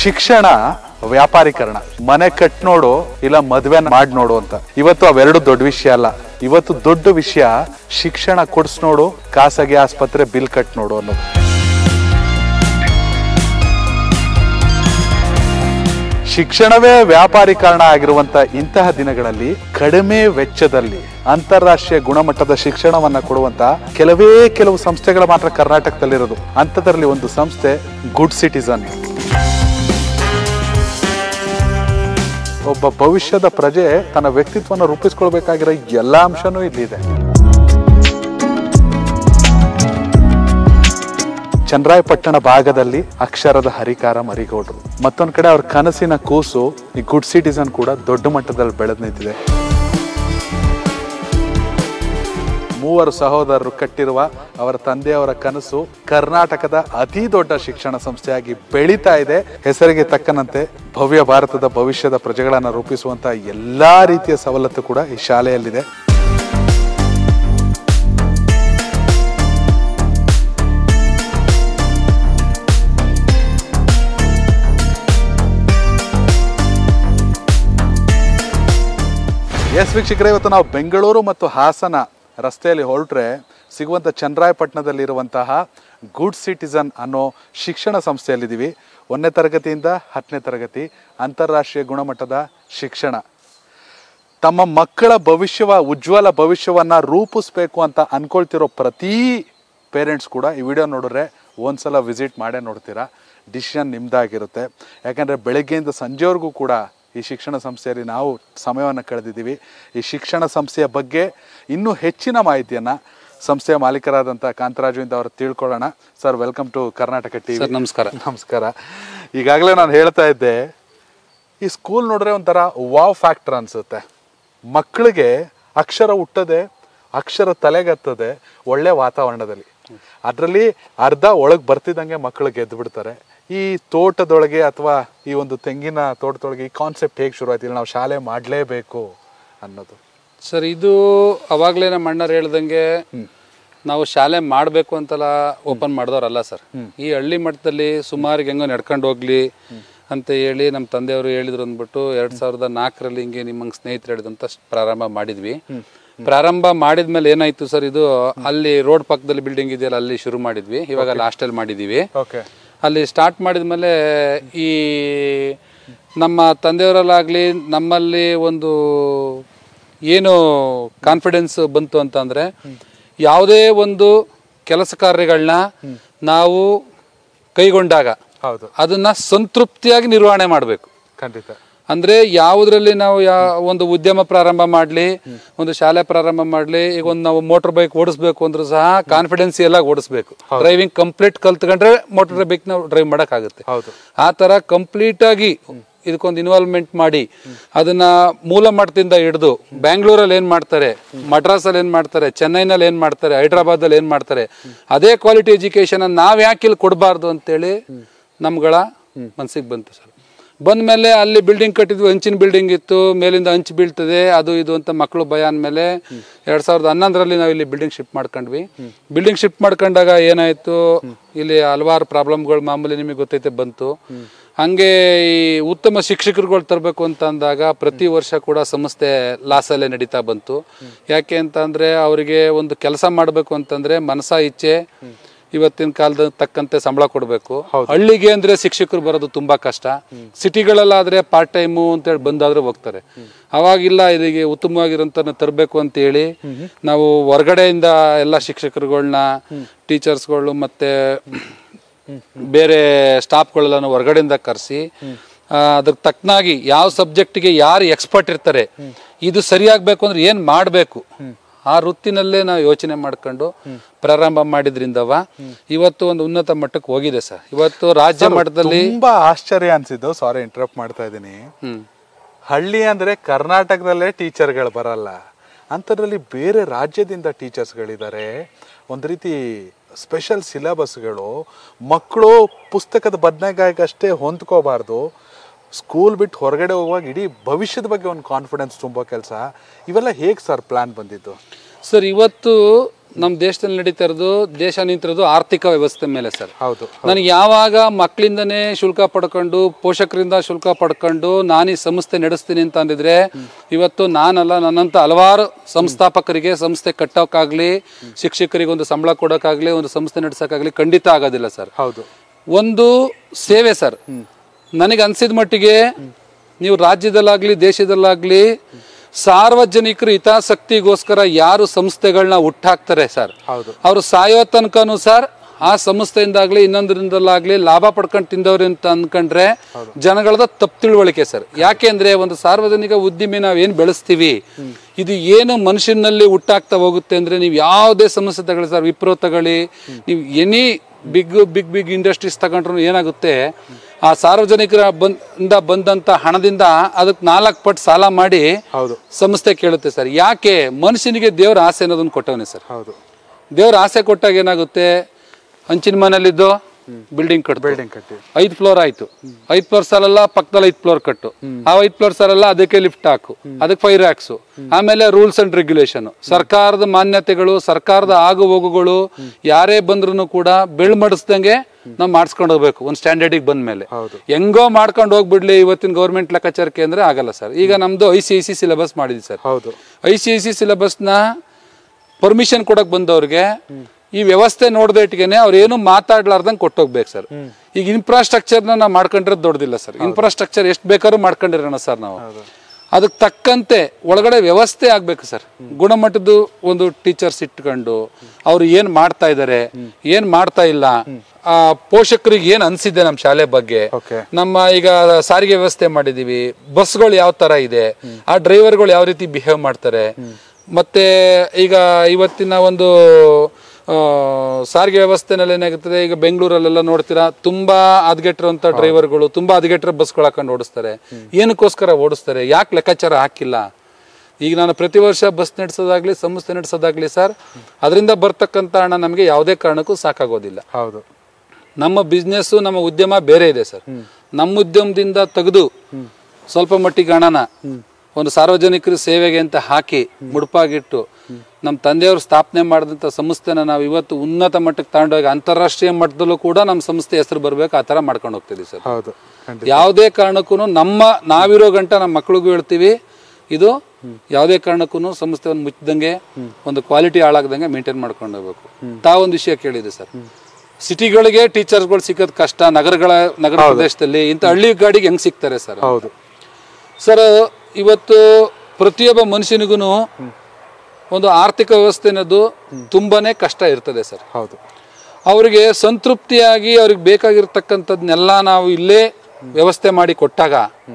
ಶಿಕ್ಷಣ ವ್ಯಾಪಾರೀಕರಣ ಮನೆ ಕಟ್ ನೋಡು ಇಲ್ಲ ಮದ್ವೆ ಮಾಡ್ ನೋಡು ಅಂತ ಇವತ್ತು ಅವೆರಡು ದೊಡ್ಡ ವಿಷಯ ಅಲ್ಲ ಇವತ್ತು ದೊಡ್ಡ ವಿಷಯ ಶಿಕ್ಷಣ ಕೊಡ್ಸ್ ನೋಡು ಖಾಸಗಿ ಆಸ್ಪತ್ರೆ ಬಿಲ್ ಕಟ್ ನೋಡು ಅನ್ನೋದು ಶಿಕ್ಷಣವೇ ವ್ಯಾಪಾರೀಕರಣ ಆಗಿರುವಂತ ಇಂತಹ ದಿನಗಳಲ್ಲಿ ಕಡಿಮೆ ವೆಚ್ಚದಲ್ಲಿ ಅಂತಾರಾಷ್ಟ್ರೀಯ ಗುಣಮಟ್ಟದ ಶಿಕ್ಷಣವನ್ನ ಕೊಡುವಂತ ಕೆಲವೇ ಕೆಲವು ಸಂಸ್ಥೆಗಳು ಮಾತ್ರ ಕರ್ನಾಟಕದಲ್ಲಿರೋದು ಅಂಥದ್ರಲ್ಲಿ ಒಂದು ಸಂಸ್ಥೆ ಗುಡ್ ಸಿಟಿಸನ್ ಒಬ್ಬ ಭವಿಷ್ಯದ ಪ್ರಜೆ ತನ್ನ ವ್ಯಕ್ತಿತ್ವನ ರೂಪಿಸ್ಕೊಳ್ಬೇಕಾಗಿರೋ ಎಲ್ಲಾ ಅಂಶನೂ ಇಲ್ಲಿದೆ ಚಂದ್ರಾಯಪಟ್ಟಣ ಭಾಗದಲ್ಲಿ ಅಕ್ಷರದ ಹರಿಕಾರ ಮರಿಗೌಡ್ರು ಮತ್ತೊಂದ್ ಕಡೆ ಅವ್ರ ಕನಸಿನ ಕೂಸು ಈ ಗುಡ್ ಸಿಟಿಸನ್ ಕೂಡ ದೊಡ್ಡ ಮಟ್ಟದಲ್ಲಿ ಬೆಳೆದು ನಿಂತಿದೆ ಮೂವರು ಸಹೋದರರು ಕಟ್ಟಿರುವ ಅವರ ತಂದೆಯವರ ಕನಸು ಕರ್ನಾಟಕದ ಅತಿ ದೊಡ್ಡ ಶಿಕ್ಷಣ ಸಂಸ್ಥೆಯಾಗಿ ಬೆಳೀತಾ ಇದೆ ಹೆಸರಿಗೆ ತಕ್ಕನಂತೆ ಭವ್ಯ ಭಾರತದ ಭವಿಷ್ಯದ ಪ್ರಜೆಗಳನ್ನ ರೂಪಿಸುವಂತ ಎಲ್ಲಾ ರೀತಿಯ ಸವಲತ್ತು ಕೂಡ ಈ ಶಾಲೆಯಲ್ಲಿದೆ ಎಸ್ ವೀಕ್ಷಕರೇ ಇವತ್ತು ನಾವು ಬೆಂಗಳೂರು ಮತ್ತು ಹಾಸನ ರಸ್ತೆಯಲ್ಲಿ ಹೊರಟ್ರೆ ಸಿಗುವಂಥ ಚಂದ್ರಾಯಪಟ್ಟಣದಲ್ಲಿರುವಂತಹ ಗುಡ್ ಸಿಟಿಸನ್ ಅನ್ನೋ ಶಿಕ್ಷಣ ಸಂಸ್ಥೆಯಲ್ಲಿದ್ದೀವಿ ಒಂದನೇ ತರಗತಿಯಿಂದ ಹತ್ತನೇ ತರಗತಿ ಅಂತಾರಾಷ್ಟ್ರೀಯ ಗುಣಮಟ್ಟದ ಶಿಕ್ಷಣ ತಮ್ಮ ಮಕ್ಕಳ ಭವಿಷ್ಯವ ಉಜ್ವಲ ಭವಿಷ್ಯವನ್ನ ರೂಪಿಸ್ಬೇಕು ಅಂತ ಅನ್ಕೊಳ್ತಿರೋ ಪ್ರತಿ ಪೇರೆಂಟ್ಸ್ ಕೂಡ ಈ ವಿಡಿಯೋ ನೋಡಿದ್ರೆ ಒಂದ್ಸಲ ವಿಸಿಟ್ ಮಾಡೇ ನೋಡ್ತೀರಾ ಡಿಸಿಷನ್ ನಿಮ್ದಾಗಿರುತ್ತೆ ಯಾಕಂದರೆ ಬೆಳಗ್ಗೆಯಿಂದ ಸಂಜೆವರೆಗೂ ಕೂಡ ಈ ಶಿಕ್ಷಣ ಸಂಸ್ಥೆಯಲ್ಲಿ ನಾವು ಸಮಯವನ್ನು ಕಳೆದಿದ್ದೀವಿ ಈ ಶಿಕ್ಷಣ ಸಂಸ್ಥೆಯ ಬಗ್ಗೆ ಇನ್ನೂ ಹೆಚ್ಚಿನ ಮಾಹಿತಿಯನ್ನು ಸಂಸ್ಥೆಯ ಮಾಲೀಕರಾದಂಥ ಕಾಂತರಾಜುವಿಂದ ಅವರು ತಿಳ್ಕೊಳ್ಳೋಣ sir welcome to Karnataka T sir ನಮಸ್ಕಾರ ನಮಸ್ಕಾರ ಈಗಾಗಲೇ ನಾನು ಹೇಳ್ತಾ ಇದ್ದೆ ಈ ಸ್ಕೂಲ್ ನೋಡಿದ್ರೆ ಒಂಥರ ವಾವ್ ಫ್ಯಾಕ್ಟರ್ ಅನ್ಸುತ್ತೆ ಮಕ್ಕಳಿಗೆ ಅಕ್ಷರ ಹುಟ್ಟದೆ ಅಕ್ಷರ ತಲೆಗತ್ತದೆ ಒಳ್ಳೆ ವಾತಾವರಣದಲ್ಲಿ ಅದರಲ್ಲಿ ಅರ್ಧ ಒಳಗೆ ಬರ್ತಿದ್ದಂಗೆ ಮಕ್ಕಳು ಗೆದ್ದು ಬಿಡ್ತಾರೆ ಈ ತೋಟದೊಳಗೆ ಅಥವಾ ಈ ಒಂದು ತೆಂಗಿನ ತೋಟದೊಳಗೆ ಈ ಕಾನ್ಸೆಪ್ಟ್ ಹೇಗೆ ಶುರು ಆಯ್ತು ಇಲ್ಲಿ ನಾವು ಶಾಲೆ ಮಾಡಲೇಬೇಕು ಅನ್ನೋದು ಸರ್ ಇದು ಅವಾಗಲೇ ನಮ್ಮ ಅಣ್ಣರು ಹೇಳ್ದಂಗೆ ನಾವು ಶಾಲೆ ಮಾಡಬೇಕು ಅಂತೆಲ್ಲ ಓಪನ್ ಮಾಡಿದವರಲ್ಲ ಸರ್ ಈ ಹಳ್ಳಿ ಮಟ್ಟದಲ್ಲಿ ಸುಮಾರಿಗೆ ಹೆಂಗೋ ನಡ್ಕೊಂಡು ಹೋಗ್ಲಿ ಅಂತ ಹೇಳಿ ನಮ್ಮ ತಂದೆಯವರು ಹೇಳಿದ್ರು ಅಂದ್ಬಿಟ್ಟು ಎರಡ್ ಸಾವಿರದ ನಾಲ್ಕರಲ್ಲಿ ಹಿಂಗೆ ನಿಮ್ಮ ಸ್ನೇಹಿತರು ಹೇಳಿದಂತ ಪ್ರಾರಂಭ ಮಾಡಿದ್ವಿ ಪ್ರಾರಂಭ ಮಾಡಿದ್ಮೇಲೆ ಏನಾಯ್ತು ಸರ್ ಇದು ಅಲ್ಲಿ ರೋಡ್ ಪಕ್ಕದಲ್ಲಿ ಬಿಲ್ಡಿಂಗ್ ಇದೆಯಲ್ಲ ಅಲ್ಲಿ ಶುರು ಮಾಡಿದ್ವಿ ಇವಾಗ ಲಾಸ್ಟಲ್ಲಿ ಮಾಡಿದ್ದೀವಿ ಓಕೆ ಅಲ್ಲಿ ಸ್ಟಾರ್ಟ್ ಮಾಡಿದ್ಮೇಲೆ ಈ ನಮ್ಮ ತಂದೆಯವರಲ್ಲಾಗಲಿ ನಮ್ಮಲ್ಲಿ ಒಂದು ಏನು ಕಾನ್ಫಿಡೆನ್ಸ್ ಬಂತು ಅಂತಂದರೆ ಯಾವುದೇ ಒಂದು ಕೆಲಸ ಕಾರ್ಯಗಳನ್ನ ನಾವು ಕೈಗೊಂಡಾಗ ಹೌದು ಅದನ್ನ ಸಂತೃಪ್ತಿಯಾಗಿ ನಿರ್ವಹಣೆ ಮಾಡಬೇಕು ಖಂಡಿತ ಅಂದ್ರೆ ಯಾವುದ್ರಲ್ಲಿ ನಾವು ಯಾ ಒಂದು ಉದ್ಯಮ ಪ್ರಾರಂಭ ಮಾಡಲಿ ಒಂದು ಶಾಲೆ ಪ್ರಾರಂಭ ಮಾಡಲಿ ಈಗ ಒಂದು ನಾವು ಮೋಟರ್ ಬೈಕ್ ಓಡಿಸ್ಬೇಕು ಅಂದ್ರೂ ಸಹ ಕಾನ್ಫಿಡೆನ್ಸ್ ಎಲ್ಲ ಓಡಿಸ್ಬೇಕು ಡ್ರೈವಿಂಗ್ ಕಂಪ್ಲೀಟ್ ಕಲ್ತ್ಕೊಂಡ್ರೆ ಮೋಟರ್ ಬೈಕ್ ನಾವು ಡ್ರೈವ್ ಮಾಡೋಕ್ಕಾಗುತ್ತೆ ಹೌದು ಆ ಥರ ಕಂಪ್ಲೀಟ್ ಆಗಿ ಇದಕ್ಕೊಂದು ಇನ್ವಾಲ್ವ್ಮೆಂಟ್ ಮಾಡಿ ಅದನ್ನ ಮೂಲ ಮಟ್ಟದಿಂದ ಹಿಡಿದು ಬ್ಯಾಂಗ್ಳೂರಲ್ಲಿ ಏನ್ ಮಾಡ್ತಾರೆ ಮಡ್ರಾಸಲ್ಲಿ ಏನ್ ಮಾಡ್ತಾರೆ ಚೆನ್ನೈನಲ್ಲಿ ಏನ್ ಮಾಡ್ತಾರೆ ಹೈದ್ರಾಬಾದಲ್ಲಿ ಏನ್ ಮಾಡ್ತಾರೆ ಅದೇ ಕ್ವಾಲಿಟಿ ಎಜುಕೇಶನ್ ನಾವ್ ಯಾಕೆ ಇಲ್ಲಿ ಕೊಡಬಾರ್ದು ಅಂತೇಳಿ ನಮ್ಗಳ ಮನ್ಸಿಗೆ ಬಂತು ಸರ್ ಬಂದ್ಮೇಲೆ ಅಲ್ಲಿ ಬಿಲ್ಡಿಂಗ್ ಕಟ್ಟಿದ್ವಿ ಹಂಚಿನ ಬಿಲ್ಡಿಂಗ್ ಇತ್ತು ಮೇಲಿಂದ ಹಂಚು ಬೀಳ್ತದೆ ಅದು ಇದು ಅಂತ ಮಕ್ಕಳು ಭಯ ಅಂದಮೇಲೆ ಎರಡ್ ಸಾವಿರದ ಹನ್ನೊಂದರಲ್ಲಿ ನಾವು ಇಲ್ಲಿ ಬಿಲ್ಡಿಂಗ್ ಶಿಫ್ಟ್ ಮಾಡ್ಕೊಂಡ್ವಿ ಬಿಲ್ಡಿಂಗ್ ಶಿಫ್ಟ್ ಮಾಡ್ಕೊಂಡಾಗ ಏನಾಯ್ತು ಇಲ್ಲಿ ಹಲವಾರು ಪ್ರಾಬ್ಲಮ್ಗಳು ಮಾಮೂಲಿ ನಿಮಗೆ ಗೊತ್ತೈತೆ ಬಂತು ಹಂಗೆ ಈ ಉತ್ತಮ ಶಿಕ್ಷಕರುಗಳು ತರಬೇಕು ಅಂತ ಅಂದಾಗ ಪ್ರತಿ ವರ್ಷ ಕೂಡ ಸಂಸ್ಥೆ ಲಾಸಲ್ಲೇ ನಡೀತಾ ಬಂತು ಯಾಕೆ ಅಂತ ಅಂದ್ರೆ ಅವರಿಗೆ ಒಂದು ಕೆಲಸ ಮಾಡಬೇಕು ಅಂತಂದ್ರೆ ಮನಸ ಇಚ್ಛೆ ಇವತ್ತಿನ ಕಾಲದ ತಕ್ಕಂತೆ ಸಂಬಳ ಕೊಡಬೇಕು ಹಳ್ಳಿಗೆ ಅಂದ್ರೆ ಶಿಕ್ಷಕರು ಬರೋದು ತುಂಬಾ ಕಷ್ಟ ಸಿಟಿಗಳಲ್ಲಾದ್ರೆ ಪಾರ್ಟ್ ಟೈಮು ಅಂತೇಳಿ ಬಂದಾದ್ರೆ ಹೋಗ್ತಾರೆ ಅವಾಗಿಲ್ಲ ಇದಕ್ಕೆ ಉತ್ತಮವಾಗಿರೋಂಥ ತರಬೇಕು ಅಂತ ಹೇಳಿ ನಾವು ಹೊರಗಡೆಯಿಂದ ಎಲ್ಲ ಶಿಕ್ಷಕರುಗಳನ್ನ ಟೀಚರ್ಸ್ಗಳು ಮತ್ತೆ ಬೇರೆ ಸ್ಟಾಫ್ಗಳೆಲ್ಲ ಹೊರಗಡೆಯಿಂದ ಕರೆಸಿ ಅದಕ್ಕೆ ತಕ್ಕನಾಗಿ ಯಾವ ಸಬ್ಜೆಕ್ಟಿಗೆ ಯಾರು ಎಕ್ಸ್ಪರ್ಟ್ ಇರ್ತಾರೆ ಇದು ಸರಿಯಾಗಬೇಕು ಅಂದ್ರೆ ಏನು ಮಾಡಬೇಕು ಆ ವೃತ್ತಿನಲ್ಲೇ ನಾವು ಯೋಚನೆ ಮಾಡ್ಕೊಂಡು ಪ್ರಾರಂಭ ಮಾಡಿದ್ರಿಂದವ ಇವತ್ತು ಒಂದು ಉನ್ನತ ಮಟ್ಟಕ್ಕೆ ಹೋಗಿದೆ ಸರ್ ಇವತ್ತು ರಾಜ್ಯ ಮಟ್ಟದಲ್ಲಿ ತುಂಬಾ ಆಶ್ಚರ್ಯ ಅನ್ಸಿದ್ದು ಸಾರಿ ಇಂಟರಪ್ಟ್ ಮಾಡ್ತಾ ಇದ್ದೀನಿ ಹ್ಮ್ ಹಳ್ಳಿ ಅಂದ್ರೆ ಕರ್ನಾಟಕದಲ್ಲೇ ಟೀಚರ್ಗಳು ಬರಲ್ಲ ಅಂಥದ್ರಲ್ಲಿ ಬೇರೆ ರಾಜ್ಯದಿಂದ ಟೀಚರ್ಸ್ಗಳಿದ್ದಾರೆ ಒಂದು ರೀತಿ ಸ್ಪೆಷಲ್ ಸಿಲೆಬಸ್ಗಳು ಮಕ್ಕಳು ಪುಸ್ತಕದ ಬದನೆಗಾಯಿಗಷ್ಟೇ ಹೊಂದ್ಕೋಬಾರ್ದು ಸ್ಕೂಲ್ ಬಿಟ್ಟು ಹೊರಗಡೆ ಹೋಗುವಾಗ ಇಡೀ ಭವಿಷ್ಯದ ಬಗ್ಗೆ ಒಂದು ಕಾನ್ಫಿಡೆನ್ಸ್ ತುಂಬೋ ಕೆಲಸ ಇವೆಲ್ಲ ಹೇಗೆ ಸರ್ ಪ್ಲಾನ್ ಬಂದಿದ್ದು ಸರ್ ಇವತ್ತು ನಮ್ಮ ದೇಶದಲ್ಲಿ ನಡೀತಾ ಇರೋದು ದೇಶ ನಿಂತಿರೋದು ಆರ್ಥಿಕ ವ್ಯವಸ್ಥೆ ಮೇಲೆ ಸರ್ ಹೌದು ನನಗೆ ಯಾವಾಗ ಮಕ್ಕಳಿಂದನೇ ಶುಲ್ಕ ಪಡ್ಕೊಂಡು ಪೋಷಕರಿಂದ ಶುಲ್ಕ ಪಡ್ಕೊಂಡು ನಾನು ಈ ಸಂಸ್ಥೆ ನಡೆಸ್ತೀನಿ ಅಂತ ಅಂದಿದ್ರೆ ಇವತ್ತು ನಾನಲ್ಲ ನನ್ನಂತ ಹಲವಾರು ಸಂಸ್ಥಾಪಕರಿಗೆ ಸಂಸ್ಥೆ ಕಟ್ಟೋಕ್ಕಾಗ್ಲಿ ಶಿಕ್ಷಕರಿಗೆ ಒಂದು ಸಂಬಳ ಕೊಡೋಕ್ಕಾಗ್ಲಿ ಒಂದು ಸಂಸ್ಥೆ ನಡೆಸೋಕ್ಕಾಗ್ಲಿ ಖಂಡಿತ ಆಗೋದಿಲ್ಲ ಸರ್ ಹೌದು ಒಂದು ಸೇವೆ ಸರ್ ನನಗೆ ಅನ್ಸಿದ ಮಟ್ಟಿಗೆ ನೀವು ರಾಜ್ಯದಲ್ಲಾಗ್ಲಿ ದೇಶದಲ್ಲಾಗ್ಲಿ ಸಾರ್ವಜನಿಕರ ಹಿತಾಸಕ್ತಿಗೋಸ್ಕರ ಯಾರು ಸಂಸ್ಥೆಗಳನ್ನ ಹುಟ್ಟಾಕ್ತಾರೆ ಸರ್ ಹೌದು ಅವರು ಸಾಯೋ ತನಕನೂ ಸರ್ ಆ ಸಂಸ್ಥೆಯಿಂದಾಗ್ಲಿ ಇನ್ನೊಂದರಿಂದಲಾಗ್ಲಿ ಲಾಭ ಪಡ್ಕೊಂಡು ತಿಂದವ್ರು ಅಂತ ಅನ್ಕೊಂಡ್ರೆ ಜನಗಳದ ತಪ್ಪು ತಿಳುವಳಿಕೆ ಸರ್ ಯಾಕೆಂದ್ರೆ ಒಂದು ಸಾರ್ವಜನಿಕ ಉದ್ದಿಮೆ ನಾವ್ ಏನ್ ಬೆಳೆಸ್ತೀವಿ ಇದು ಏನು ಮನುಷ್ಯನಲ್ಲಿ ಹುಟ್ಟಾಗ್ತಾ ಹೋಗುತ್ತೆ ಅಂದ್ರೆ ನೀವು ಯಾವುದೇ ಸಮಸ್ಯೆ ತಗೊಳ್ಳಿ ಸರ್ ವಿಪ್ರೋ ತಗೊಳ್ಳಿ ನೀವು any big big big industries ತಗೊಂಡ್ರು ಏನಾಗುತ್ತೆ ಆ ಸಾರ್ವಜನಿಕರ ಬಂದ ಬಂದಂತ ಹಣದಿಂದ ಅದಕ್ಕೆ ನಾಲ್ಕು ಪಟ್ಟು ಸಾಲ ಮಾಡಿ ಹೌದು ಸಂಸ್ಥೆ ಕೇಳುತ್ತೆ ಸರ್ ಯಾಕೆ ಮನುಷ್ಯನಿಗೆ ದೇವ್ರ ಆಸೆ ಅನ್ನೋದನ್ನ ಕೊಟ್ಟವನೇ ಸರ್ ಹೌದು ದೇವ್ರ ಆಸೆ ಕೊಟ್ಟಾಗ ಏನಾಗುತ್ತೆ ಹಂಚಿನ ಮನೇಲಿದ್ದು ಬಿಲ್ಡಿಂಗ್ ಕಟ್ಟು ಬಿಲ್ಡಿಂಗ್ ಕಟ್ಟಿ ಐದು ಫ್ಲೋರ್ ಆಯ್ತು ಐದು ಫ್ಲೋರ್ ಸಾಲಲ್ಲ ಪಕ್ಕದಲ್ಲಿ ಐದು ಫ್ಲೋರ್ ಕಟ್ಟು ಆ ಐದು ಫ್ಲೋರ್ ಸಾಲಲ್ಲ ಅದಕ್ಕೆ ಲಿಫ್ಟ್ ಹಾಕು ಅದಕ್ಕೆ ಫೈರ್ ಹಾಕ್ಸು ಆಮೇಲೆ ರೂಲ್ಸ್ ಅಂಡ್ ರೆಗ್ಯುಲೇಷನ್ ಸರ್ಕಾರದ ಮಾನ್ಯತೆಗಳು ಸರ್ಕಾರದ ಆಗು ಹೋಗುಗಳು ಯಾರೇ ಬಂದ್ರು ಕೂಡ ಬೆಳ್ಮಡಿಸ್ದಂಗೆ ನಾವು ಮಾಡಿಸ್ಕೊಂಡು ಹೋಗ್ಬೇಕು ಒಂದು ಸ್ಟ್ಯಾಂಡರ್ಡಿಗೆ ಬಂದ ಮೇಲೆ ಹೌದು. ಹೆಂಗೋ ಮಾಡ್ಕೊಂಡು ಹೋಗ್ಬಿಡ್ಲಿ ಇವತ್ತಿನ ಗೌರ್ಮೆಂಟ್ ಲೆಕ್ಕಾಚಾರಕ್ಕೆ ಅಂದ್ರೆ ಆಗಲ್ಲ ಸರ್ ಈಗ ನಮ್ದು I C I C syllabus ಮಾಡಿದ್ವಿ ಸರ್ ಹೌದು ಐ ಸಿ ಐ ಸಿ ಸಿಲೆಬಸ್ನ ಪರ್ಮಿಷನ್ ಕೊಡಕ್ ಬಂದವ್ರಿಗೆ ಈ ವ್ಯವಸ್ಥೆ ನೋಡ್ದೇಟ್ಗೆನೆ ಅವ್ರು ಏನು ಮಾತಾಡ್ಲಾರ್ದಂಗೆ ಕೊಟ್ಟೋಗ್ಬೇಕು ಸರ್ ಈಗ ಇನ್ಫ್ರಾಸ್ಟ್ರಕ್ಚರ್ನ ನಾವು ಮಾಡ್ಕೊಂಡಿರೋದು ದೊಡ್ಡದಿಲ್ಲ ಸರ್ ಇನ್ಫ್ರಾಸ್ಟ್ರಕ್ಚರ್ ಎಷ್ಟು ಬೇಕಾದ್ರೂ ಮಾಡ್ಕೊಂಡಿರೋಣ ಸರ್ ನಾವು ಅದಕ್ಕೆ ತಕ್ಕಂತೆ ಒಳಗಡೆ ವ್ಯವಸ್ಥೆ ಆಗ್ಬೇಕು ಸರ್ ಗುಣಮಟ್ಟದ ಒಂದು ಟೀಚರ್ಸ್ ಇಟ್ಕೊಂಡು ಅವ್ರು ಏನ್ ಮಾಡ್ತಾ ಇದ್ದಾರೆ ಏನ್ ಮಾಡ್ತಾ ಇಲ್ಲ ಆ ಪೋಷಕರಿಗೆ ಏನ್ ಅನ್ಸಿದೆ ನಮ್ಮ ಶಾಲೆ ಬಗ್ಗೆ ಓಕೆ ನಮ್ಮ ಈಗ ಸಾರಿಗೆ ವ್ಯವಸ್ಥೆ ಮಾಡಿದೀವಿ ಬಸ್ಗಳು ಯಾವ ತರ ಇದೆ ಆ ಡ್ರೈವರ್ಗಳು ಯಾವ ರೀತಿ ಬಿಹೇವ್ ಮಾಡ್ತಾರೆ ಮತ್ತೆ ಈಗ ಇವತ್ತಿನ ಒಂದು ಆ, ಸಾರಿಗೆ ವ್ಯವಸ್ಥೆನಲ್ಲಿ ಏನಾಗುತ್ತದೆ ಈಗ ಬೆಂಗಳೂರಲ್ಲೆಲ್ಲ ನೋಡ್ತೀರಾ ತುಂಬಾ ಹದಗೆಟ್ಟಿರುವಂತ ಡ್ರೈವರ್ಗಳು ತುಂಬಾ ಹದಗೆಟ್ಟಿರೋ ಬಸ್ಗಳು ಹಾಕೊಂಡು ಓಡಿಸ್ತಾರೆ ಏನಕ್ಕೋಸ್ಕರ ಓಡಿಸ್ತಾರೆ ಯಾಕೆ ಲೆಕ್ಕಾಚಾರ ಹಾಕಿಲ್ಲ ಈಗ ನಾನು ಪ್ರತಿ ವರ್ಷ ಬಸ್ ನಡೆಸೋದಾಗ್ಲಿ ಸಂಸ್ಥೆ ನಡೆಸೋದಾಗ್ಲಿ ಸರ್ ಅದರಿಂದ ಬರ್ತಕ್ಕಂಥ ಹಣ ನಮಗೆ ಯಾವುದೇ ಕಾರಣಕ್ಕೂ ಸಾಕಾಗೋದಿಲ್ಲ ಹೌದು ನಮ್ಮ ಬಿಸ್ನೆಸ್ ನಮ್ಮ ಉದ್ಯಮ ಬೇರೆ ಇದೆ ಸರ್ ನಮ್ಮ ಉದ್ಯಮದಿಂದ ತೆಗೆದು ಸ್ವಲ್ಪ ಮಟ್ಟಿಗೆ ಹಣನ ಒಂದು ಸಾರ್ವಜನಿಕರ ಸೇವೆಗೆ ಅಂತ ಹಾಕಿ ಮುಡುಪಾಗಿಟ್ಟು ನಮ್ಮ ತಂದೆಯವರು ಸ್ಥಾಪನೆ ಮಾಡಿದಂಥ ಸಂಸ್ಥೆನ ನಾವು ಇವತ್ತು ಉನ್ನತ ಮಟ್ಟಕ್ಕೆ ತಗೊಂಡೋಗಿ ಅಂತಾರಾಷ್ಟ್ರೀಯ ಮಟ್ಟದಲ್ಲೂ ಕೂಡ ನಮ್ಮ ಸಂಸ್ಥೆ ಹೆಸರು ಬರ್ಬೇಕು ಆ ಥರ ಮಾಡ್ಕೊಂಡು ಹೋಗ್ತಿದ್ದೀವಿ ಸರ್ ಹೌದು ಖಂಡಿತ ಯಾವುದೇ ಕಾರಣಕ್ಕೂ ನಮ್ಮ ನಾವಿರೋ ಗಂಟ ನಮ್ಮ ಮಕ್ಳಿಗೂ ಹೇಳ್ತೀವಿ ಇದು ಯಾವುದೇ ಕಾರಣಕ್ಕೂ ಸಂಸ್ಥೆಯನ್ನು ಮುಚ್ಚಿದಂಗೆ ಒಂದು ಕ್ವಾಲಿಟಿ ಹಾಳಾಗದಂಗೆ ಮೇಂಟೈನ್ ಮಾಡ್ಕೊಂಡು ಹೋಗ್ಬೇಕು ತಾವೊಂದು ವಿಷಯ ಕೇಳಿದೆ ಸರ್ ಸಿಟಿಗಳಿಗೆ ಟೀಚರ್ಸ್ಗಳು ಸಿಗೋದು ಕಷ್ಟ ನಗರಗಳ ನಗರ ಪ್ರದೇಶದಲ್ಲಿ ಇಂಥ ಹಳ್ಳಿ ಗಾಡಿಗೆ ಹೆಂಗ್ ಸಿಗ್ತಾರೆ ಸರ್ ಹೌದು ಸರ್ ಇವತ್ತು ಪ್ರತಿಯೊಬ್ಬ ಮನುಷ್ಯನಿಗೂ ಒಂದು ಆರ್ಥಿಕ ವ್ಯವಸ್ಥೆ ಅನ್ನೋದು ತುಂಬಾನೇ ಕಷ್ಟ ಇರ್ತದೆ ಸರ್ ಹೌದು ಅವರಿಗೆ ಸಂತೃಪ್ತಿಯಾಗಿ ಅವ್ರಿಗೆ ಬೇಕಾಗಿರ್ತಕ್ಕಂಥದ್ನೆಲ್ಲ ನಾವು ಇಲ್ಲೇ ವ್ಯವಸ್ಥೆ ಮಾಡಿ ಕೊಟ್ಟಾಗ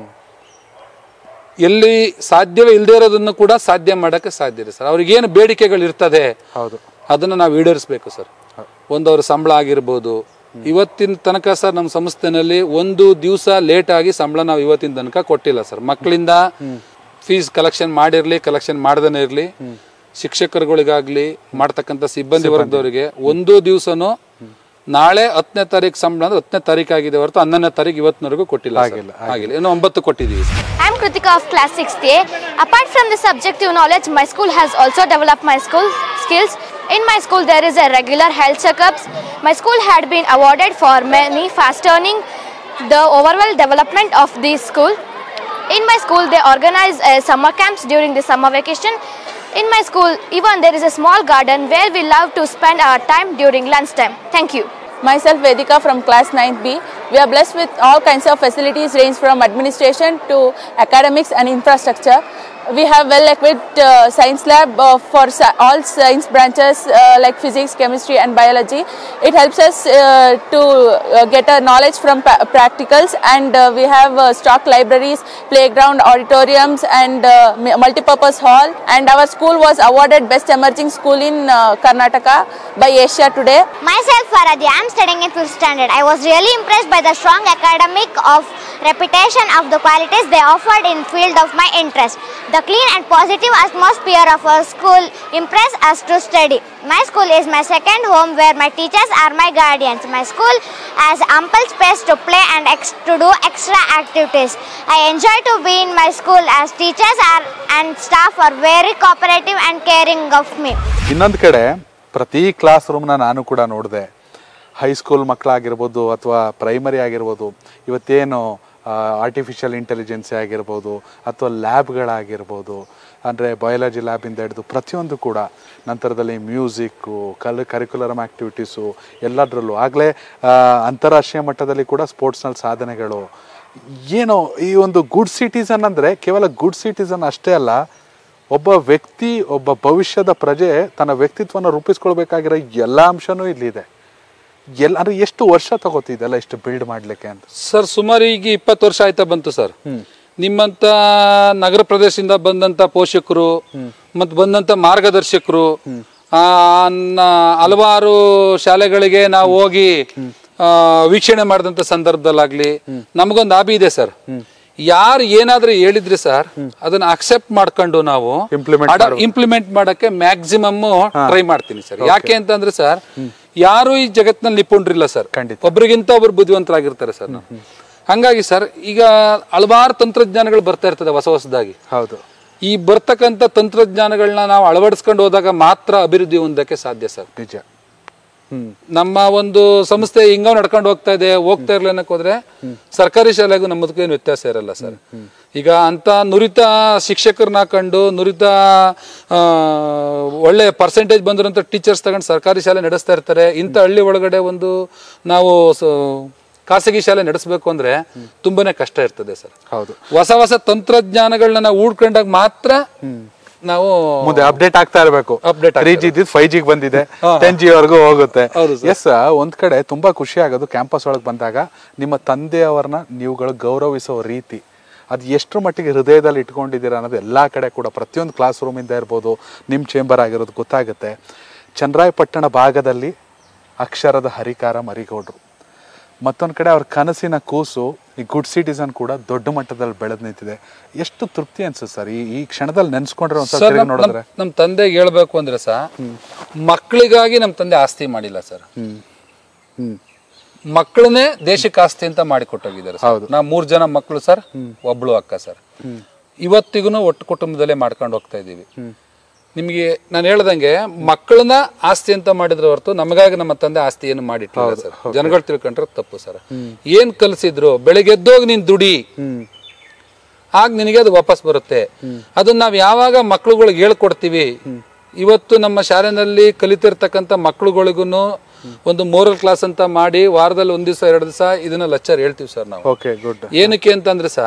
ಎಲ್ಲಿ ಸಾಧ್ಯವೇ ಇಲ್ಲದೆ ಇರೋದನ್ನು ಕೂಡ ಸಾಧ್ಯ ಮಾಡೋಕ್ಕೆ ಸಾಧ್ಯ ಇದೆ ಸರ್ ಅವ್ರಿಗೇನು ಬೇಡಿಕೆಗಳು ಇರ್ತದೆ ಹೌದು ಅದನ್ನು ನಾವು ಈಡೇರಿಸ್ಬೇಕು ಸರ್ ಒಂದು ಅವ್ರ ಸಂಬಳ ಆಗಿರ್ಬೋದು ಇವತ್ತಿನ ತನಕ ಸರ್ ನಮ್ಮ ಸಂಸ್ಥೆನಲ್ಲಿ ಒಂದು ದಿವಸ ಲೇಟ್ ಆಗಿ ಸಂಬಳ ನಾವು ಇವತ್ತಿನ ತನಕ ಕೊಟ್ಟಿಲ್ಲ ಸರ್ ಮಕ್ಕಳಿಂದ ಫೀಸ್ ಕಲೆಕ್ಷನ್ ಮಾಡಿರ್ಲಿ ಕಲೆಕ್ಷನ್ ಮಾಡ್ದೇನೆ ಇರಲಿ ಶಿಕ್ಷಕರುಗಳಿಗಾಗ್ಲಿ ಮಾಡ್ತಕ್ಕಂಥ ಸಿಬ್ಬಂದಿ ವರ್ಗದವರಿಗೆ ಒಂದು ದಿವಸನೂ ನಾಳೆ ಹತ್ತನೇ ತಾರೀಕು ಸಂಬಳ ಅಂದ್ರೆ ಹತ್ತನೇ ತಾರೀಕು ಆಗಿದೆ ಹೊರತು ಹನ್ನೊಂದನೇ ತಾರೀಕು ಇವತ್ತಿನವರೆಗೂ ಕೊಟ್ಟಿಲ್ಲ sir. ಆಗಿಲ್ಲ, ಆಗಿಲ್ಲ ಇನ್ನು ಒಂಬತ್ತು ಕೊಟ್ಟಿದ್ದೀವಿ sir I'm Kritika of class 6th A. Apart from the subjective knowledge, my school has also developed my school skills. In my school, there is a regular health checkups. My school had been awarded for many fast turning the overall development of the school. In my school, they organize uh, summer camps during the summer vacation. In my school, even there is a small garden where we love to spend our time during lunch time. Thank you. Myself Vedika from class 9B. We are blessed with all kinds of facilities range from administration to academics and infrastructure. We have well equipped uh, science lab uh, for sci- all science branches uh, like physics, chemistry and biology. It helps us uh, to uh, get a knowledge from pa- practicals and uh, we have uh, stock libraries, playground, auditoriums and uh, m- multipurpose hall and our school was awarded best emerging school in uh, Karnataka by Asia Today. Myself, Faradhi, I am studying in 5th standard. I was really impressed by the strong academic of reputation of the qualities they offered in field of my interest. The clean and positive atmosphere of our school impressed us to study. My school is my second home where my teachers are my guardians. My school has ample space to play and ex- to do extra activities. I enjoy to be in my school as teachers are and staff are very cooperative and caring of me. ಇನ್ನೊಂದು ಕಡೆ ಪ್ರತಿ class ರೂಮ್ನ ನಾನು ಕೂಡ ನೋಡಿದೆ high school ಮಕ್ಕಳಾಗಿರ್ಬೋದು ಅಥವಾ primary ಆಗಿರ್ಬೋದು ಇವತ್ತೇನು artificial intelligence ಆಗಿರ್ಬೋದು ಅಥವಾ ಲ್ಯಾಬ್ಗಳಾಗಿರ್ಬೋದು ಅಂದರೆ ಬಯಾಲಜಿ ಲ್ಯಾಬಿಂದ ಹಿಡಿದು ಪ್ರತಿಯೊಂದು ಕೂಡ ನಂತರದಲ್ಲಿ ಮ್ಯೂಸಿಕ್ಕು ಕಲ್ ಕರಿಕ್ಯುಲರಮ್ ಆ್ಯಕ್ಟಿವಿಟೀಸು ಎಲ್ಲದರಲ್ಲೂ ಆಗಲೇ ಅಂತಾರಾಷ್ಟ್ರೀಯ ಮಟ್ಟದಲ್ಲಿ ಕೂಡ ಸ್ಪೋರ್ಟ್ಸ್ನಲ್ಲಿ ಸಾಧನೆಗಳು ಏನೋ ಈ ಒಂದು ಗುಡ್ ಸಿಟಿಸನ್ ಅಂದರೆ ಕೇವಲ ಗುಡ್ ಸಿಟಿಸನ್ ಅಷ್ಟೇ ಅಲ್ಲ ಒಬ್ಬ ವ್ಯಕ್ತಿ ಒಬ್ಬ ಭವಿಷ್ಯದ ಪ್ರಜೆ ತನ್ನ ವ್ಯಕ್ತಿತ್ವನ ರೂಪಿಸ್ಕೊಳ್ಬೇಕಾಗಿರೋ ಎಲ್ಲ ಅಂಶನೂ ಇಲ್ಲಿದೆ ಎಲ್ಲ ಅಂದ್ರೆ ಎಷ್ಟು ವರ್ಷ ತಗೋತಿದೆಲ್ಲ ಇಷ್ಟು ಬಿಲ್ಡ್ ಮಾಡ್ಲಿಕ್ಕೆ ಅಂತ ಸರ್ ಸುಮಾರು ಈಗ ಇಪ್ಪತ್ತು ವರ್ಷ ಆಯ್ತಾ ಬಂತು ಸರ್ ನಿಮ್ಮಂತ ನಗರ ಪ್ರದೇಶದಿಂದ ಬಂದಂತ ಪೋಷಕರು ಮತ್ತು ಬಂದಂತ ಮಾರ್ಗದರ್ಶಕರು ಆ, ನ- ಹಲವಾರು ಶಾಲೆಗಳಿಗೆ ನಾವು ಹೋಗಿ ಆ, ವೀಕ್ಷಣೆ ಮಾಡಿದಂತ ಸಂದರ್ಭದಲ್ಲಾಗ್ಲಿ ನಮಗೊಂದು ಆಬಿ ಇದೆ ಸರ್ ಯಾರು ಏನಾದ್ರೂ ಹೇಳಿದ್ರೆ ಸರ್ ಅದನ್ನ ಅಕ್ಸೆಪ್ಟ್ ಮಾಡ್ಕೊಂಡು ನಾವು Implement ಇಂಪ್ಲಿಮೆಂಟ್ ಮಾಡಕ್ಕೆ ಮ್ಯಾಕ್ಸಿಮಮ್ ಟ್ರೈ ಮಾಡ್ತೀನಿ ಸರ್ ಯಾಕೆ ಅಂತಂದ್ರೆ ಸರ್ ಯಾರು ಈ ಜಗತ್ನಲ್ಲಿ ನಿಪುಣರಿಲ್ಲ ಸರ್ ಖಂಡಿತ. ಒಬ್ರಿಗಿಂತ ಒಬ್ರು ಬುದ್ಧಿವಂತರಾಗಿರ್ತಾರೆ ಸರ್ ನಾವು ಹಂಗಾಗಿ ಸರ್ ಈಗ ಹಲವಾರು ತಂತ್ರಜ್ಞಾನಗಳು ಬರ್ತಾ ಇರ್ತದೆ ಹೊಸ ಹೊಸದಾಗಿ ಹೌದು ಈ ಬರ್ತಕ್ಕಂಥ ತಂತ್ರಜ್ಞಾನಗಳನ್ನ ನಾವು ಅಳವಡಿಸ್ಕೊಂಡು ಹೋದಾಗ ಮಾತ್ರ ಅಭಿವೃದ್ಧಿ ಹೊಂದಕ್ಕೆ ಸಾಧ್ಯ ಸರ್ ನಿಜ ಹ್ಮ್ ನಮ್ಮ ಒಂದು ಸಂಸ್ಥೆ ಹಿಂಗ ನಡ್ಕೊಂಡು ಹೋಗ್ತಾ ಇದೆ ಹೋಗ್ತಾ ಇರ್ಲಿ ಅನ್ನಕ್ ಹೋದ್ರೆ ಸರ್ಕಾರಿ ಶಾಲೆಗೂ ನಮ್ಮದಕ್ಕೂ ಏನು ವ್ಯತ್ಯಾಸ ಇರಲ್ಲ ಸರ್ ಈಗ ಅಂತ ನುರಿತ ಶಿಕ್ಷಕರನ್ನ ಕಂಡು ನುರಿತ ಆ, ಒಳ್ಳೆ ಪರ್ಸೆಂಟೇಜ್ ಬಂದಿರೋಂಥ ಟೀಚರ್ಸ್ ತಗೊಂಡು ಸರ್ಕಾರಿ ಶಾಲೆ ನಡೆಸ್ತಾ ಇರ್ತಾರೆ ಇಂಥ ಹಳ್ಳಿ ಒಳಗಡೆ ಒಂದು ನಾವು ಸ- ಖಾಸಗಿ ಶಾಲೆ ನಡೆಸಬೇಕು ಅಂದ್ರೆ ತುಂಬಾನೇ ಕಷ್ಟ ಇರ್ತದೆ ಸರ್ ಹೌದು ಹೊಸ ಹೊಸ ತಂತ್ರಜ್ಞಾನಗಳನ್ನ ನಾವು ಉಳ್ಕೊಂಡಾಗ ಮಾತ್ರ ನಾವು ಮುಂದೆ ಅಪ್ಡೇಟ್ ಆಗ್ತಾ ಇರಬೇಕು Update ತ್ರೀ ಜಿ ಇದ್ದು ಫೈವ್ ಜಿಗೆ ಬಂದಿದೆ ಟೆನ್ ಜಿ ವರೆಗೂ ಹೋಗುತ್ತೆ ಹೌದು ಎಸ್ ಒಂದ್ ಕಡೆ ತುಂಬಾ ಖುಷಿ ಆಗೋದು ಕ್ಯಾಂಪಸ್ ಒಳಗೆ ಬಂದಾಗ ನಿಮ್ಮ ತಂದೆಯವರನ್ನ ನೀವುಗಳು ಗೌರವಿಸೋ ರೀತಿ ಅದು ಎಷ್ಟರ ಮಟ್ಟಿಗೆ ಹೃದಯದಲ್ಲಿ ಇಟ್ಕೊಂಡಿದ್ದೀರಾ ಅನ್ನೋದು ಎಲ್ಲಾ ಕಡೆ ಕೂಡ ಪ್ರತಿಯೊಂದು ಕ್ಲಾಸ್ ರೂಮಿಂದ ಇರ್ಬೋದು ನಿಮ್ಮ ಚೇಂಬರ್ ಆಗಿರೋದು ಗೊತ್ತಾಗುತ್ತೆ ಚನ್ನರಾಯಪಟ್ಟಣ ಭಾಗದಲ್ಲಿ ಅಕ್ಷರದ ಹರಿಕಾರ ಮರಿಗೌಡ್ರು ಮತ್ತೊಂದು ಕಡೆ ಅವ್ರ ಕನಸಿನ ಕೂಸು ಈ ಗುಡ್ ಸಿಟಿಸನ್ ಕೂಡ ದೊಡ್ಡ ಮಟ್ಟದಲ್ಲಿ ಬೆಳೆದು ನಿಂತಿದೆ ಎಷ್ಟು ತೃಪ್ತಿ ಅನ್ಸುತ್ತೆ ಸರ್ ಈ ಈ ಕ್ಷಣದಲ್ಲಿ ನೆನ್ಸ್ಕೊಂಡ್ರೆ ಒಂದ್ಸಲ ಸರ್ ತಿರುಗಿ ನಮ್- ನೋಡಿದ್ರೆ ನಮ್- ನಮ್ ತಂದೆಗೆ ಹೇಳ್ಬೇಕು ಅಂದ್ರೆ ಸಹ ಮಕ್ಕಳಿಗಾಗಿ ನಮ್ ತಂದೆ ಆಸ್ತಿ ಮಾಡಿಲ್ಲ ಸರ್ ಹ್ಮ್ ಹ್ಮ್ ಮಕ್ಕಳನ್ನೇ ದೇಶಕ್ಕೆ ಆಸ್ತಿ ಅಂತ ಮಾಡಿಕೊಟ್ಟೋಗಿದ್ದಾರೆ ಸರ್. ಹೌದು. ನಾ ಮೂರ್ ಜನ ಮಕ್ಕಳು ಸರ್ ಒಬ್ಳು ಅಕ್ಕ ಸರ್ ಇವತ್ತಿಗೂ ಒಟ್ಟು ಕುಟುಂಬದಲ್ಲೇ ಮಾಡ್ಕೊಂಡು ಹೋಗ್ತಾ ಇದೀವಿ ನಿಮಗೆ ನಾನು ಹೇಳ್ದಂಗೆ ಮಕ್ಕಳನ್ನ ಆಸ್ತಿ ಅಂತ ಮಾಡಿದ್ರೆ ಹೊರತು ನಮಗಾಗಿ ನಮ್ಮ ತಂದೆ ಆಸ್ತಿ ಏನು ಮಾಡಿಟ್ಟಿಲ್ಲ ಸರ್ ಜನಗಳು ತಿಳ್ಕೊಂಡ್ರೆ ತಪ್ಪು ಸರ್ ಏನ್ ಕಲ್ಸಿದ್ರು ಬೆಳಿಗ್ಗೆ ಎದ್ದೋಗಿ ನೀನ್ ದುಡಿ ಆಗ ನಿನಗೆ ಅದು ವಾಪಸ್ ಬರುತ್ತೆ ಅದನ್ನ ನಾವ್ ಯಾವಾಗ ಮಕ್ಳುಗಳಿಗೆ ಹೇಳ್ಕೊಡ್ತೀವಿ ಇವತ್ತು ನಮ್ಮ ಶಾಲೆನಲ್ಲಿ ಕಲಿತಿರ್ತಕ್ಕಂಥ ಮಕ್ಳುಗಳಿಗೂ ಒಂದು ಮೋರಲ್ ಕ್ಲಾಸ್ ಅಂತ ಮಾಡಿ ವಾರದಲ್ಲಿ ಒಂದ್ ದಿವಸ ಎರಡು ದಿವಸ ಇದನ್ನ ಲೆಕ್ಚರ್ ಹೇಳ್ತೀವಿ ಸರ್ ನಾವು ಓಕೆ ಗುಡ್ ಏನಕ್ಕೆ ಅಂತಂದ್ರೆ ಸಹ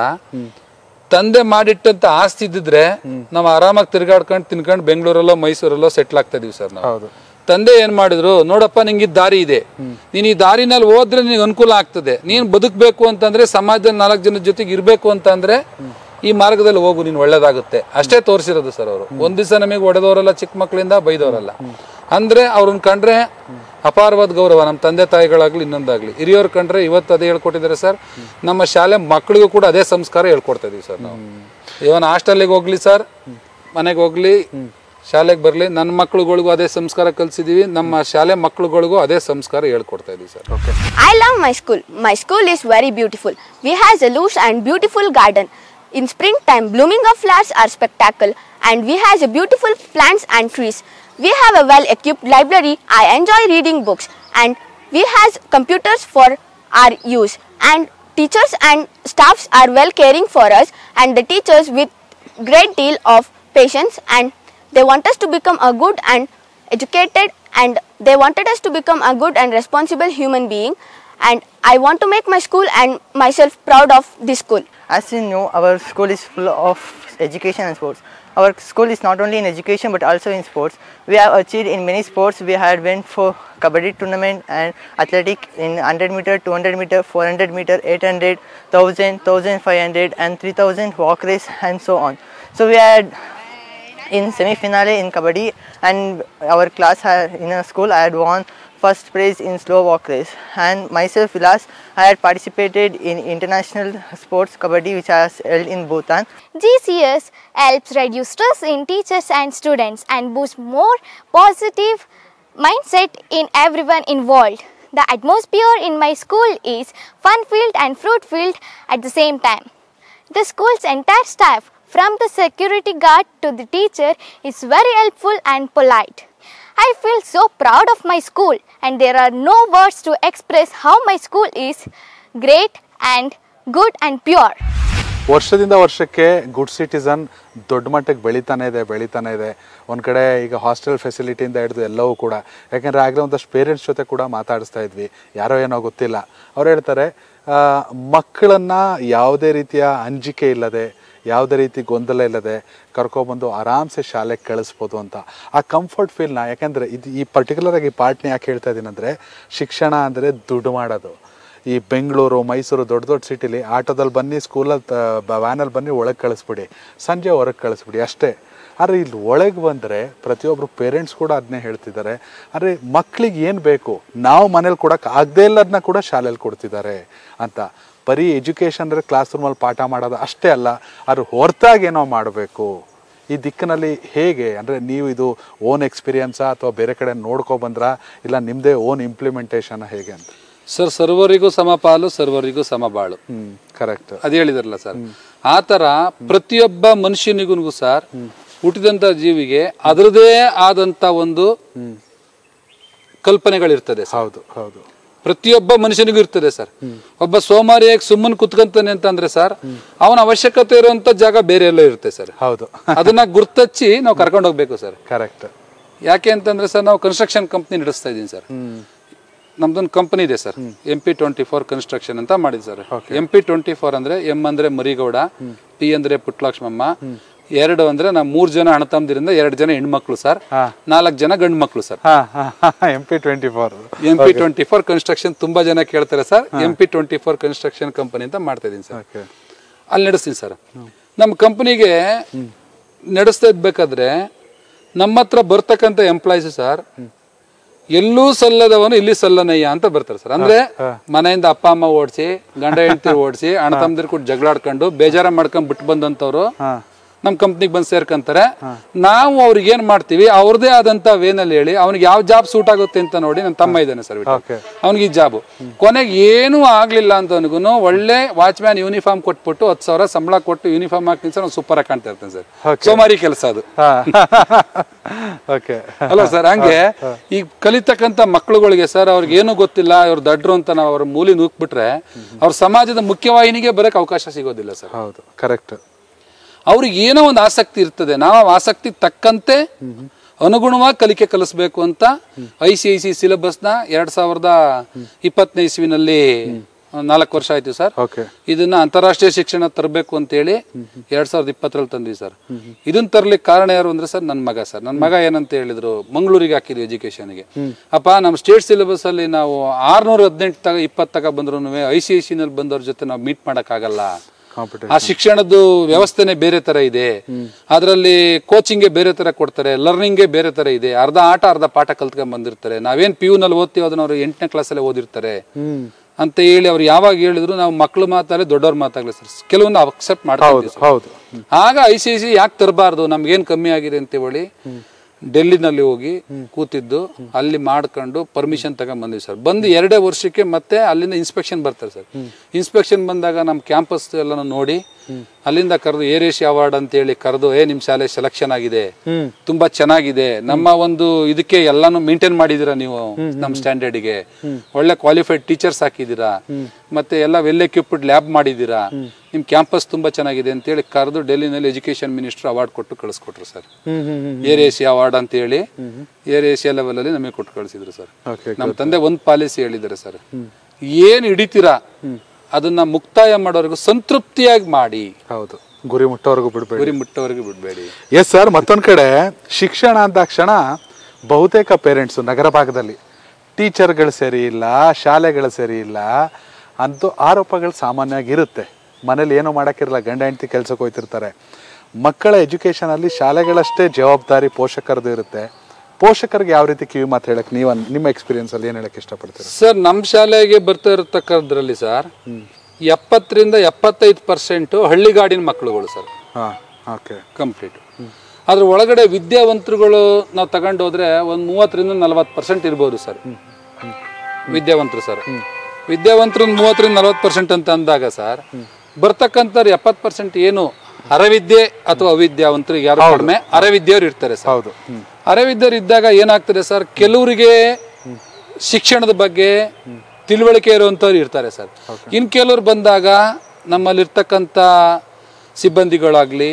ತಂದೆ ಮಾಡಿಟ್ಟಂತ ಆಸ್ತಿ ಇದ್ದಿದ್ರೆ ನಾವು ಆರಾಮಾಗಿ ತಿರ್ಗಾಡ್ಕೊಂಡು ತಿನ್ಕೊಂಡು ಬೆಂಗಳೂರಲ್ಲೋ ಮೈಸೂರಲ್ಲೋ ಸೆಟ್ಲ್ ಆಗ್ತಾ ಇದೀವಿ ಸರ್ ನಾವು ಹೌದು ತಂದೆ ಏನ್ ಮಾಡಿದ್ರು ನೋಡಪ್ಪ ನಿಂಗೆ ಇದ್ ದಾರಿ ಇದೆ ನೀನ್ ಈ ದಾರಿನಲ್ಲಿ ಹೋದ್ರೆ ನಿನಗೆ ಅನುಕೂಲ ಆಗ್ತದೆ ನೀನ್ ಬದುಕಬೇಕು ಅಂತಂದ್ರೆ ಸಮಾಜದಲ್ಲಿ ನಾಲ್ಕು ಜನದ ಜೊತೆಗೆ ಇರ್ಬೇಕು ಅಂತಂದ್ರೆ ಈ ಮಾರ್ಗದಲ್ಲಿ ಹೋಗು ನೀನ್ ಒಳ್ಳೇದಾಗುತ್ತೆ ಅಷ್ಟೇ ತೋರಿಸಿರೋದು ಸರ್ ಅವರು ಒಂದ್ ದಿವಸ ನಮಗೆ ಹೊಡೆದವರಲ್ಲ ಚಿಕ್ಕ ಮಕ್ಕಳಿಂದ ಬೈದವರಲ್ಲ ಅಂದ್ರೆ ಅವ್ರನ್ನ ಕಂಡ್ರೆ ಅಪಾರವಾದ ಗೌರವ ನಮ್ಮ ತಂದೆ ತಾಯಿಗಳಾಗ್ಲಿ ಇನ್ನೊಂದಾಗ್ಲಿ ಹಿರಿಯವ್ರು ಕಂಡ್ರೆ ಇವತ್ತು ಅದೇ ಹೇಳ್ಕೊಟ್ಟಿದ್ದಾರೆ ಸರ್ ನಮ್ಮ ಶಾಲೆ ಮಕ್ಕಳಿಗೂ ಕೂಡ ಅದೇ ಸಂಸ್ಕಾರ ಹೇಳ್ಕೊಡ್ತಾ ಇದೀವಿ ಸರ್ ನಾವು ಇವನ್ ಹಾಸ್ಟೆಲ್ಗೆ ಹೋಗ್ಲಿ ಸರ್ ಮನೆಗೆ ಹೋಗ್ಲಿ ಶಾಲೆಗೆ ಬರಲಿ ನನ್ನ ಮಕ್ಳುಗಳಿಗೂ ಅದೇ ಸಂಸ್ಕಾರ ಕಲಿಸಿದೀವಿ ನಮ್ಮ ಶಾಲೆ ಮಕ್ಳುಗಳಿಗೂ ಅದೇ ಸಂಸ್ಕಾರ ಹೇಳ್ಕೊಡ್ತಾ ಇದೀವಿ sir I love my school. My school is very beautiful. We has a lush and beautiful garden. In springtime, blooming of flowers are spectacle, and we has a beautiful plants and trees. We have a well-equipped library. I enjoy reading books, and we has computers for our use. And teachers and staffs are well caring for us, and the teachers with great deal of patience, and they want us to become a good and educated and they wanted us to become a good and responsible human being and i want to make my school and myself proud of this school As you know, our school is full of education and sports. Our school is not only in education but also in sports. We have achieved in many sports. We had went for kabaddi tournament and athletic in 100 meter, 200 meter, 400 meter, 800, 1000, 1500 and 3000 walk race and so on. So we had in semi-finale in kabaddi and our class had, in a school I had won first prize in slow walk race and myself Vilas I had participated in international sports kabaddi which was held in Bhutan GCS helps reduce stress in teachers and students and boost more positive mindset in everyone involved. The atmosphere in my school is fun-filled and fruit-filled at the same time. The school's entire staff, from the security guard to the teacher, is very helpful and polite. I feel so proud of my school, and there are no words to express how my school is great and good and pure. ವರ್ಷದಿಂದ ವರ್ಷಕ್ಕೆ good citizen ದೊಡ್ಡ ಮಟ್ಟಕ್ಕೆ ಬೆಳೀತಾನೆ ಇದೆ ಬೆಳೀತಾನೆ ಇದೆ ಒಂದು ಕಡೆ ಈಗ hostel ಫೆಸಿಲಿಟಿಯಿಂದ ಹಿಡಿದು ಎಲ್ಲವೂ ಕೂಡ ಯಾಕೆಂದರೆ ಆಗಲೇ ಒಂದಷ್ಟು ಪೇರೆಂಟ್ಸ್ ಜೊತೆ ಕೂಡ ಮಾತಾಡಿಸ್ತಾ ಇದ್ವಿ ಯಾರೋ ಏನೋ ಗೊತ್ತಿಲ್ಲ ಅವ್ರು ಹೇಳ್ತಾರೆ ಆ, ಮಕ್ಕಳನ್ನ ಯಾವುದೇ ರೀತಿಯ ಅಂಜಿಕೆ ಇಲ್ಲದೆ ಯಾವುದೇ ರೀತಿ ಗೊಂದಲ ಇಲ್ಲದೆ ಕರ್ಕೊಬಂದು ಆರಾಮ್ಸೆ ಶಾಲೆಗೆ ಕಳಿಸ್ಬೋದು ಅಂತ ಆ ಕಂಫರ್ಟ್ ಫೀಲ್ನ ಯಾಕೆಂದರೆ ಇದು ಈ ಪರ್ಟಿಕ್ಯುಲರ್ ಆಗಿ ಪಾರ್ಟ್ನ ಯಾಕೆ ಹೇಳ್ತಾ ಇದ್ದೀನಿ ಅಂದರೆ ಶಿಕ್ಷಣ ಅಂದರೆ ದುಡ್ಡು ಮಾಡೋದು ಈ ಬೆಂಗಳೂರು ಮೈಸೂರು ದೊಡ್ಡ ದೊಡ್ಡ ಸಿಟಿಲಿ ಆಟೋದಲ್ಲಿ ಬನ್ನಿ ಸ್ಕೂಲಲ್ಲಿ ವ್ಯಾನಲ್ಲಿ ಬನ್ನಿ ಒಳಗೆ ಕಳಿಸ್ಬಿಡಿ ಸಂಜೆ ಹೊರಗೆ ಕಳಿಸ್ಬಿಡಿ ಅಷ್ಟೇ ಆದರೆ ಇಲ್ಲಿ ಒಳಗೆ ಬಂದರೆ ಪ್ರತಿಯೊಬ್ಬರು ಪೇರೆಂಟ್ಸ್ ಕೂಡ ಅದನ್ನೇ ಹೇಳ್ತಿದ್ದಾರೆ ಅಂದರೆ ಮಕ್ಳಿಗೆ ಏನು ಬೇಕು ನಾವು ಮನೇಲಿ ಕೊಡೋಕೆ ಆಗದೇ ಇಲ್ಲದನ್ನ ಕೂಡ ಶಾಲೆಯಲ್ಲಿ ಕೊಡ್ತಿದ್ದಾರೆ ಅಂತ ಬರೀ ಎಜುಕೇಷನ್ ಅಂದರೆ ಕ್ಲಾಸ್ ರೂಮಲ್ಲಿ ಪಾಠ ಮಾಡೋದು ಅಷ್ಟೇ ಅಲ್ಲ ಅದ್ರ ಹೊರತಾಗಿ ಏನೋ ಮಾಡಬೇಕು ಈ ದಿಕ್ಕಿನಲ್ಲಿ ಹೇಗೆ ಅಂದರೆ ನೀವು ಇದು ಓನ್ ಎಕ್ಸ್ಪೀರಿಯನ್ಸಾ ಅಥವಾ ಬೇರೆ ಕಡೆ ನೋಡ್ಕೊ ಬಂದ್ರಾ ಇಲ್ಲ ನಿಮ್ಮದೇ ಓನ್ ಇಂಪ್ಲಿಮೆಂಟೇಷನ್ ಹೇಗೆ ಅಂತ ಸರ್ ಸರ್ವರಿಗೂ ಸಮಪಾಲು ಸರ್ವರಿಗೂ ಸಮಬಾಳು ಹ್ಞೂ ಕರೆಕ್ಟ್ ಅದ್ ಹೇಳಿದ್ರಲ್ಲ ಸರ್ ಆ ತರ ಪ್ರತಿಯೊಬ್ಬ ಮನುಷ್ಯನಿಗೂ ಸರ್ ಹುಟ್ಟಿದಂತ ಜೀವಿಗೆ ಅದರದೇ ಆದಂತ ಒಂದು ಕಲ್ಪನೆಗಳಿರ್ತದೆ ಸರ್ ಹೌದು ಹೌದು ಪ್ರತಿಯೊಬ್ಬ ಮನುಷ್ಯನಿಗೂ ಇರ್ತದೆ ಸರ್ ಒಬ್ಬ ಸೋಮಾರಿಯಾಗಿ ಸುಮ್ಮನೆ ಕುತ್ಕೊಂತಾನೆ ಅಂತಂದ್ರೆ ಸರ್ ಅವನ ಅವಶ್ಯಕತೆ ಇರುವಂತ ಜಾಗ ಬೇರೆ ಎಲ್ಲೋ ಇರುತ್ತೆ ಸರ್ ಹೌದು ಅದನ್ನ ಗುರ್ತಚ್ಚಿ ನಾವು ಕರ್ಕೊಂಡು ಹೋಗ್ಬೇಕು ಸರ್ ಕರೆಕ್ಟ್ ಯಾಕೆ ಅಂತಂದ್ರೆ ಸರ್ ನಾವು ಕನ್ಸ್ಟ್ರಕ್ಷನ್ ಕಂಪ್ನಿ ನಡೆಸ್ತಾ ಇದ್ದೀನಿ ಸರ್ ನಮ್ದೊಂದು ಕಂಪನಿ ಇದೆ sir M P twenty four construction ಅಂತ ಮಾಡಿದ್ sir M P twenty four ಅಂದ್ರೆ ಎಂ ಅಂದ್ರೆ ಮರಿಗೌಡ ಪಿ ಅಂದ್ರೆ ಪುಟ್ಲಕ್ಷ್ಮಮ್ಮ ಎರಡು ಅಂದ್ರೆ ನಾವು ಮೂರ್ ಜನ ಅಣ್ಣ ತಮ್ಮದಿರಿಂದ ಎರಡು ಜನ ಹೆಣ್ಮಕ್ಳು ಸರ್ ನಾಲ್ಕು ಜನ ಗಂಡು ಮಕ್ಳು ಸರ್ ಹಾಂ ಹಾಂ M P twenty four M P twenty four construction ತುಂಬಾ ಜನ ಕೇಳ್ತಾರೆ sir M P twenty four construction company ಅಂತ ಮಾಡ್ತಾ ಇದೀನಿ ಸರ್ ಓಕೆ ಅಲ್ಲಿ ನಡೆಸ್ತೀನಿ ಸರ್ ನಮ್ಮ ಕಂಪನಿಗೆ ನಡೆಸ್ತಾ ಇದ್ಬೇಕಾದ್ರೆ ನಮ್ಮ ಹತ್ರ ಬರ್ತಕ್ಕಂಥ ಎಂಪ್ಲಾಯ್ಸ್ ಸರ್ ಎಲ್ಲೂ ಸಲ್ಲದವನು ಇಲ್ಲಿ ಸಲ್ಲನಯ್ಯ ಅಂತ ಬರ್ತಾರೆ ಸರ್ ಅಂದ್ರೆ ಮನೆಯಿಂದ ಅಪ್ಪ ಅಮ್ಮ ಓಡಿಸಿ ಗಂಡ ಹೆಂಡತಿ ಓಡಿಸಿ ಅಣ್ಣ ತಮ್ಮದಿರ್ ಕೂಡ ಜಗಳಾಡ್ಕೊಂಡು ಬೇಜಾರ ಮಾಡ್ಕೊಂಡ್ ಬಿಟ್ಟು ಬಂದಂತವ್ರು ನಮ್ಮ ಕಂಪ್ನಿಗೆ ಬಂದು ಸೇರ್ಕೊಂತಾರೆ ನಾವು ಅವ್ರಿಗೆ ಏನ್ ಮಾಡ್ತೀವಿ ಅವ್ರದೇ ಆದಂತ ವೇನಲ್ಲಿ ಹೇಳಿ ಅವ್ನಿಗೆ ಯಾವ ಜಾಬ್ ಸೂಟ್ ಆಗುತ್ತೆ ಅಂತ ನೋಡಿ ನನ್ನ ತಮ್ಮ ಇದ್ದಾನೆ ಸರ್ Okay. ಅವ್ನಿಗೆ ಈ ಜಾಬು ಕೊನೆಗೆ ಏನೂ ಆಗ್ಲಿಲ್ಲ ಅಂತವನಿಗೂ ಒಳ್ಳೆ ವಾಚ್ಮ್ಯಾನ್ ಯೂನಿಫಾರ್ಮ್ ಕೊಟ್ಬಿಟ್ಟು ಹತ್ತು ಸಾವಿರ ಸಂಬಳ ಕೊಟ್ಟು ಯೂನಿಫಾರ್ಮ್ ಹಾಕ್ತೀನಿ ಸರ್ ಸೂಪರ್ ಆಗಿ ಕಾಣ್ತಾ ಇರ್ತೇನೆ ಸರ್ ಸೋಮಾರಿ ಕೆಲಸ ಅದು ಓಕೆ ಅಲ್ಲ ಸರ್ ಹಂಗೆ ಈಗ ಕಲಿತಕ್ಕಂತ ಮಕ್ಕಳುಗಳಿಗೆ ಸರ್ ಅವ್ರಿಗೆ ಏನು ಗೊತ್ತಿಲ್ಲ ಅವ್ರು ದಡ್ರು ಅಂತ ನಾವು ಅವ್ರ ಮೂಲಿ ನೂಕ್ಬಿಟ್ರೆ ಅವ್ರ ಸಮಾಜದ ಮುಖ್ಯವಾಹಿನಿಗೆ ಬರಕ್ ಅವಕಾಶ ಸಿಗೋದಿಲ್ಲ ಸರ್ ಹೌದು ಕರೆಕ್ಟ್ ಅವ್ರಿಗೆ ಏನೋ ಒಂದು ಆಸಕ್ತಿ ಇರ್ತದೆ ನಾವು ಆ ಆಸಕ್ತಿ ತಕ್ಕಂತೆ ಅನುಗುಣವಾಗಿ ಕಲಿಕೆ ಕಲಿಸ್ಬೇಕು ಅಂತ ಐ ಸಿ ಐ ಸಿ ಸಿಲೆಬಸ್ನ ಎರಡ್ ಸಾವಿರದ ಇಪ್ಪತ್ತನೇ ಇಸ್ವಿನಲ್ಲಿ ನಾಲ್ಕು ವರ್ಷ ಆಯ್ತು ಸರ್ ಓಕೆ ಇದನ್ನ ಅಂತಾರಾಷ್ಟ್ರೀಯ ಶಿಕ್ಷಣ ತರಬೇಕು ಅಂತೇಳಿ ಎರಡ್ ಸಾವಿರದ ಇಪ್ಪತ್ತರಲ್ಲಿ ತಂದ್ವಿ ಸರ್ ಇದನ್ನ ತರ್ಲಿಕ್ಕೆ ಕಾರಣ ಯಾರು ಅಂದ್ರೆ ಸರ್ ನನ್ನ ಮಗ ಸರ್ ನನ್ನ ಮಗ ಏನಂತ ಹೇಳಿದ್ರು ಮಂಗಳೂರಿಗೆ ಹಾಕಿದ್ವಿ ಎಜುಕೇಶನ್ಗೆ ಅಪ್ಪ ನಮ್ಮ ಸ್ಟೇಟ್ ಸಿಲೆಬಸ್ ಅಲ್ಲಿ ನಾವು ಆರ್ನೂರ ಹದಿನೆಂಟು ತಗ ಇಪ್ಪತ್ತು ತಗ ಬಂದ್ರು ಐ ಸಿ ಐ ಸಿ ನಲ್ಲಿ ಬಂದವ್ರ ಜೊತೆ ನಾವು ಮೀಟ್ ಆಗಲ್ಲ ಕಾಂಪಿಟೇಷನ್ ಆ ಶಿಕ್ಷಣದ್ದು ವ್ಯವಸ್ಥೆನೆ ಬೇರೆ ತರ ಇದೆ ಅದರಲ್ಲಿ ಕೋಚಿಂಗ್ಗೆ ಬೇರೆ ತರ ಕೊಡ್ತಾರೆ ಲರ್ನಿಂಗ್ಗೆ ಬೇರೆ ತರ ಇದೆ ಅರ್ಧ ಆಟ ಅರ್ಧ ಪಾಠ ಕಲ್ತ್ಕೊಂಡ್ ಬಂದಿರ್ತಾರೆ ನಾವೇನ್ ಪಿ ಯು ನಲ್ಲಿ ಓದ್ತೀವಿ ಅದನ್ನ ಅವ್ರು ಎಂಟನೇ ಕ್ಲಾಸಲ್ಲಿ ಓದಿರ್ತಾರೆ ಅಂತ ಹೇಳಿ ಅವ್ರು ಯಾವಾಗ ಹೇಳಿದ್ರು ನಾವು ಮಕ್ಳು ಮಾತಾಗಲಿ ದೊಡ್ಡವ್ರ ಮಾತಾಗಲಿ ಸರ್ ಕೆಲವೊಂದು ಅಕ್ಸೆಪ್ಟ್ ಮಾಡ್ತಾ ಇದ್ದೀವಿ ಸರ್. ಹೌದು ಆಗ ಐ ಸಿ ಸಿ ಯಾಕೆ ತರಬಾರ್ದು ನಮ್ಗೇನ್ ಕಮ್ಮಿ ಆಗಿದೆ ಅಂತ ಹೇಳಿ ಡೆಲ್ಲಿನಲ್ಲಿ ಹೋಗಿ ಕೂತಿದ್ದು ಅಲ್ಲಿ ಮಾಡ್ಕೊಂಡು ಪರ್ಮಿಷನ್ ತಗೊಂಡ್ ಬಂದ್ವಿ ಸರ್ ಬಂದು ಎರಡೇ ವರ್ಷಕ್ಕೆ ಮತ್ತೆ ಅಲ್ಲಿಂದ ಇನ್ಸ್ಪೆಕ್ಷನ್ ಬರ್ತಾರೆ ಸರ್ ಇನ್ಸ್ಪೆಕ್ಷನ್ ಬಂದಾಗ ನಮ್ಮ ಕ್ಯಾಂಪಸ್ ಎಲ್ಲ ನೋಡಿ ಅಲ್ಲಿಂದ ಕರೆದು ಏರೇಶಿ ಅವಾರ್ಡ್ ಅಂತ ಹೇಳಿ ಕರೆದು ಏ ನಿಮ್ ಶಾಲೆ ಸೆಲೆಕ್ಷನ್ ಆಗಿದೆ ತುಂಬಾ ಚೆನ್ನಾಗಿದೆ ನಮ್ಮ ಒಂದು ಇದಕ್ಕೆ ಎಲ್ಲಾನು ಮೇಂಟೈನ್ ಮಾಡಿದೀರಾ ನೀವು ನಮ್ಮ ಸ್ಟ್ಯಾಂಡರ್ಡ್ಗೆ ಒಳ್ಳೆ ಕ್ವಾಲಿಫೈಡ್ ಟೀಚರ್ಸ್ ಹಾಕಿದೀರಾ ಮತ್ತೆ ಎಲ್ಲ ವೆಲ್ ಎಕ್ವಿಪ್ಡ್ ಲ್ಯಾಬ್ ಮಾಡಿದೀರಾ ನಿಮ್ ಕ್ಯಾಂಪಸ್ ತುಂಬಾ ಚೆನ್ನಾಗಿದೆ ಅಂತ ಹೇಳಿ ಕರೆದು ಡೆಲ್ಲಿನಲ್ಲಿ ಎಜುಕೇಶನ್ ಮಿನಿಸ್ಟರ್ ಅವಾರ್ಡ್ ಕೊಟ್ಟು ಕಳಿಸ್ಕೊಟ್ರು ಸರ್ ಏರ್ ಏಷಿಯಾ ಅವಾರ್ಡ್ ಅಂತ ಹೇಳಿ ಏರ್ ಏಷಿಯಾ ಲೆವೆಲ್ ಅಲ್ಲಿ ನಮಗೆ ಕೊಟ್ಟು ಕಳಿಸಿದ್ರು ಸರ್ ಓಕೆ ನಮ್ಮ ತಂದೆ ಒಂದ್ ಪಾಲಿಸಿ ಹೇಳಿದ್ದಾರೆ ಸರ್ ಏನ್ ಹಿಡಿತೀರಾ ಅದನ್ನ ಮುಕ್ತಾಯ ಮಾಡೋವರೆಗೂ ಸಂತೃಪ್ತಿಯಾಗಿ ಮಾಡಿ ಹೌದು ಗುರಿ ಮುಟ್ಟೋವರೆಗೂ ಬಿಡಬೇಡಿ ಗುರಿ ಮುಟ್ಟೋವರೆಗೂ ಬಿಡಬೇಡಿ ಎಸ್ ಸರ್ ಮತ್ತೊಂದು ಕಡೆ ಶಿಕ್ಷಣ ಅಂದಾಕ್ಷಣ ಬಹುತೇಕ ಪೇರೆಂಟ್ಸು ನಗರ ಭಾಗದಲ್ಲಿ ಟೀಚರ್ಗಳು ಸರಿ ಇಲ್ಲ ಶಾಲೆಗಳು ಸರಿ ಇಲ್ಲ ಅಂತೂ ಆರೋಪಗಳು ಸಾಮಾನ್ಯವಾಗಿ ಇರುತ್ತೆ ಮನೇಲಿ ಏನೂ ಮಾಡೋಕ್ಕಿರಲ್ಲ ಗಂಡ ಹೆಂಡತಿ ಕೆಲ್ಸಕ್ಕೆ ಹೋಗ್ತಿರ್ತಾರೆ ಮಕ್ಕಳ ಎಜುಕೇಷನಲ್ಲಿ ಶಾಲೆಗಳಷ್ಟೇ ಜವಾಬ್ದಾರಿ ಪೋಷಕರದ್ದು ಇರುತ್ತೆ ಪೋಷಕರಿಗೆ ಯಾವ ರೀತಿ ಕಿವಿ ಮಾತು ಹೇಳಕ್ಕೆ ನೀವು ಅನ್- ನಿಮ್ಮ ಎಕ್ಸ್ಪೀರಿಯನ್ಸಲ್ಲಿ ಏನು ಹೇಳಕ್ಕೆ ಇಷ್ಟಪಡ್ತೀರಾ ಸರ್ ನಮ್ಮ ಶಾಲೆಗೆ ಬರ್ತಾ ಇರತಕ್ಕದ್ರಲ್ಲಿ ಸರ್ ಎಪ್ಪತ್ತರಿಂದ ಎಪ್ಪತ್ತೈದು ಪರ್ಸೆಂಟ್ ಹಳ್ಳಿಗಾಡಿನ ಮಕ್ಕಳುಗಳು ಸರ್ ಹಾಂ ಓಕೆ ಕಂಪ್ಲೀಟ್ ಅದ್ರ ಒಳಗಡೆ ವಿದ್ಯಾವಂತರುಗಳು ನಾವು ತಗೊಂಡು ಹೋದ್ರೆ ಒಂದು ಮೂವತ್ತರಿಂದ ನಲವತ್ತು ಪರ್ಸೆಂಟ್ ಇರ್ಬೋದು ಸರ್ ವಿದ್ಯಾವಂತರು ಸರ್ ವಿದ್ಯಾವಂತರು ಮೂವತ್ತರಿಂದ ನಲವತ್ತು ಪರ್ಸೆಂಟ್ ಅಂತ ಅಂದಾಗ ಸರ್ ಬರ್ತಕ್ಕಂಥವ್ರು ಎಪ್ಪತ್ತು ಪರ್ಸೆಂಟ್ ಏನು ಅರವಿದ್ಯೆ ಅಥವಾ ಅವಿದ್ಯಾವಂತರು ಯಾರು ಕಡಿಮೆ ಅರವಿದ್ಯವ್ರು ಇರ್ತಾರೆ ಸರ್ ಹೌದು ಅರೆವಿದ್ದರು ಇದ್ದಾಗ ಏನಾಗ್ತದೆ ಸರ್ ಕೆಲವರಿಗೆ ಶಿಕ್ಷಣದ ಬಗ್ಗೆ ತಿಳುವಳಿಕೆ ಇರುವಂಥವ್ರು ಇರ್ತಾರೆ ಸರ್ ಇನ್ನು ಕೆಲವ್ರು ಬಂದಾಗ ನಮ್ಮಲ್ಲಿರ್ತಕ್ಕಂಥ ಸಿಬ್ಬಂದಿಗಳಾಗ್ಲಿ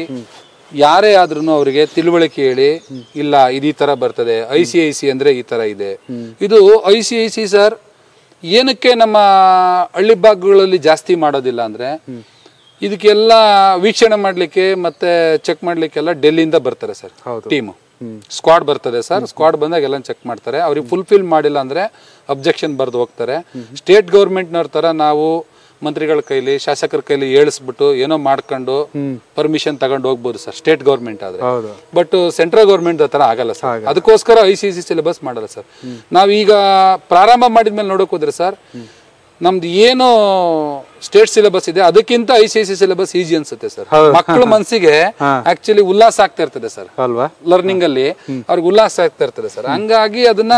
ಯಾರೇ ಆದ್ರೂ ಅವರಿಗೆ ತಿಳುವಳಿಕೆ ಹೇಳಿ ಇಲ್ಲ ಇದು ಈ ತರ ಬರ್ತದೆ ಐ ಸಿ ಐ ಸಿ ಅಂದ್ರೆ ಈ ತರ ಇದೆ ಇದು I C I C sir ಏನಕ್ಕೆ ನಮ್ಮ ಹಳ್ಳಿ ಭಾಗಗಳಲ್ಲಿ ಜಾಸ್ತಿ ಮಾಡೋದಿಲ್ಲ ಅಂದ್ರೆ ಇದಕ್ಕೆಲ್ಲ ವೀಕ್ಷಣೆ ಮಾಡ್ಲಿಕ್ಕೆ ಮತ್ತೆ ಚೆಕ್ ಮಾಡ್ಲಿಕ್ಕೆಲ್ಲ ಡೆಲ್ಲಿಯಿಂದ ಬರ್ತಾರೆ ಸರ್ ಟೀಮು ಸ್ಕ್ವಾಡ್ ಬರ್ತದೆ ಸರ್ ಸ್ಕ್ವಾಡ್ ಬಂದಾಗ ಎಲ್ಲ ಚೆಕ್ ಮಾಡ್ತಾರೆ ಅವ್ರಿಗೆ ಫುಲ್ಫಿಲ್ ಮಾಡಿಲ್ಲ ಅಂದ್ರೆ ಅಬ್ಜೆಕ್ಷನ್ ಬರೆದು ಹೋಗ್ತಾರೆ ಸ್ಟೇಟ್ ಗೌರ್ಮೆಂಟ್ನವ್ರ ತರ ನಾವು ಮಂತ್ರಿಗಳ ಕೈಲಿ ಶಾಸಕರ ಕೈಲಿ ಏಳಿಸ್ಬಿಟ್ಟು ಏನೋ ಮಾಡ್ಕೊಂಡು ಪರ್ಮಿಷನ್ ತಗೊಂಡು ಹೋಗ್ಬೋದು ಸರ್ ಸ್ಟೇಟ್ ಗೌರ್ಮೆಂಟ್ ಆದ್ರೆ ಹೌದು. ಬಟ್ ಸೆಂಟ್ರಲ್ ಗೌರ್ಮೆಂಟ್ ತರ ಆಗಲ್ಲ ಸರ್ ಅದಕ್ಕೋಸ್ಕರ ಐ ಸಿ ಸಿ ಸಿಲೆಬಸ್ ಮಾಡಲ್ಲ ಸರ್ ನಾವೀಗ ಪ್ರಾರಂಭ ಮಾಡಿದ್ಮೇಲೆ ನೋಡಕ್ ಹೋದ್ರೆ ಸರ್ ನಮ್ದು ಏನು ಸ್ಟೇಟ್ ಸಿಲೆಬಸ್ ಇದೆ ಅದಕ್ಕಿಂತ I C C syllabus easy ಅನ್ಸುತ್ತೆ ಸರ್ ಮಕ್ಕಳ ಮನಸ್ಸಿಗೆ ಆಕ್ಚುಲಿ ಉಲ್ಲಾಸ ಆಗ್ತಾ ಇರ್ತದೆ ಸರ್ ಅಲ್ವಾ ಲರ್ನಿಂಗ್ ಅಲ್ಲಿ ಅವ್ರಿಗೆ ಉಲ್ಲಾಸ ಆಗ್ತಾ ಇರ್ತದೆ ಸರ್ ಹಂಗಾಗಿ ಅದನ್ನ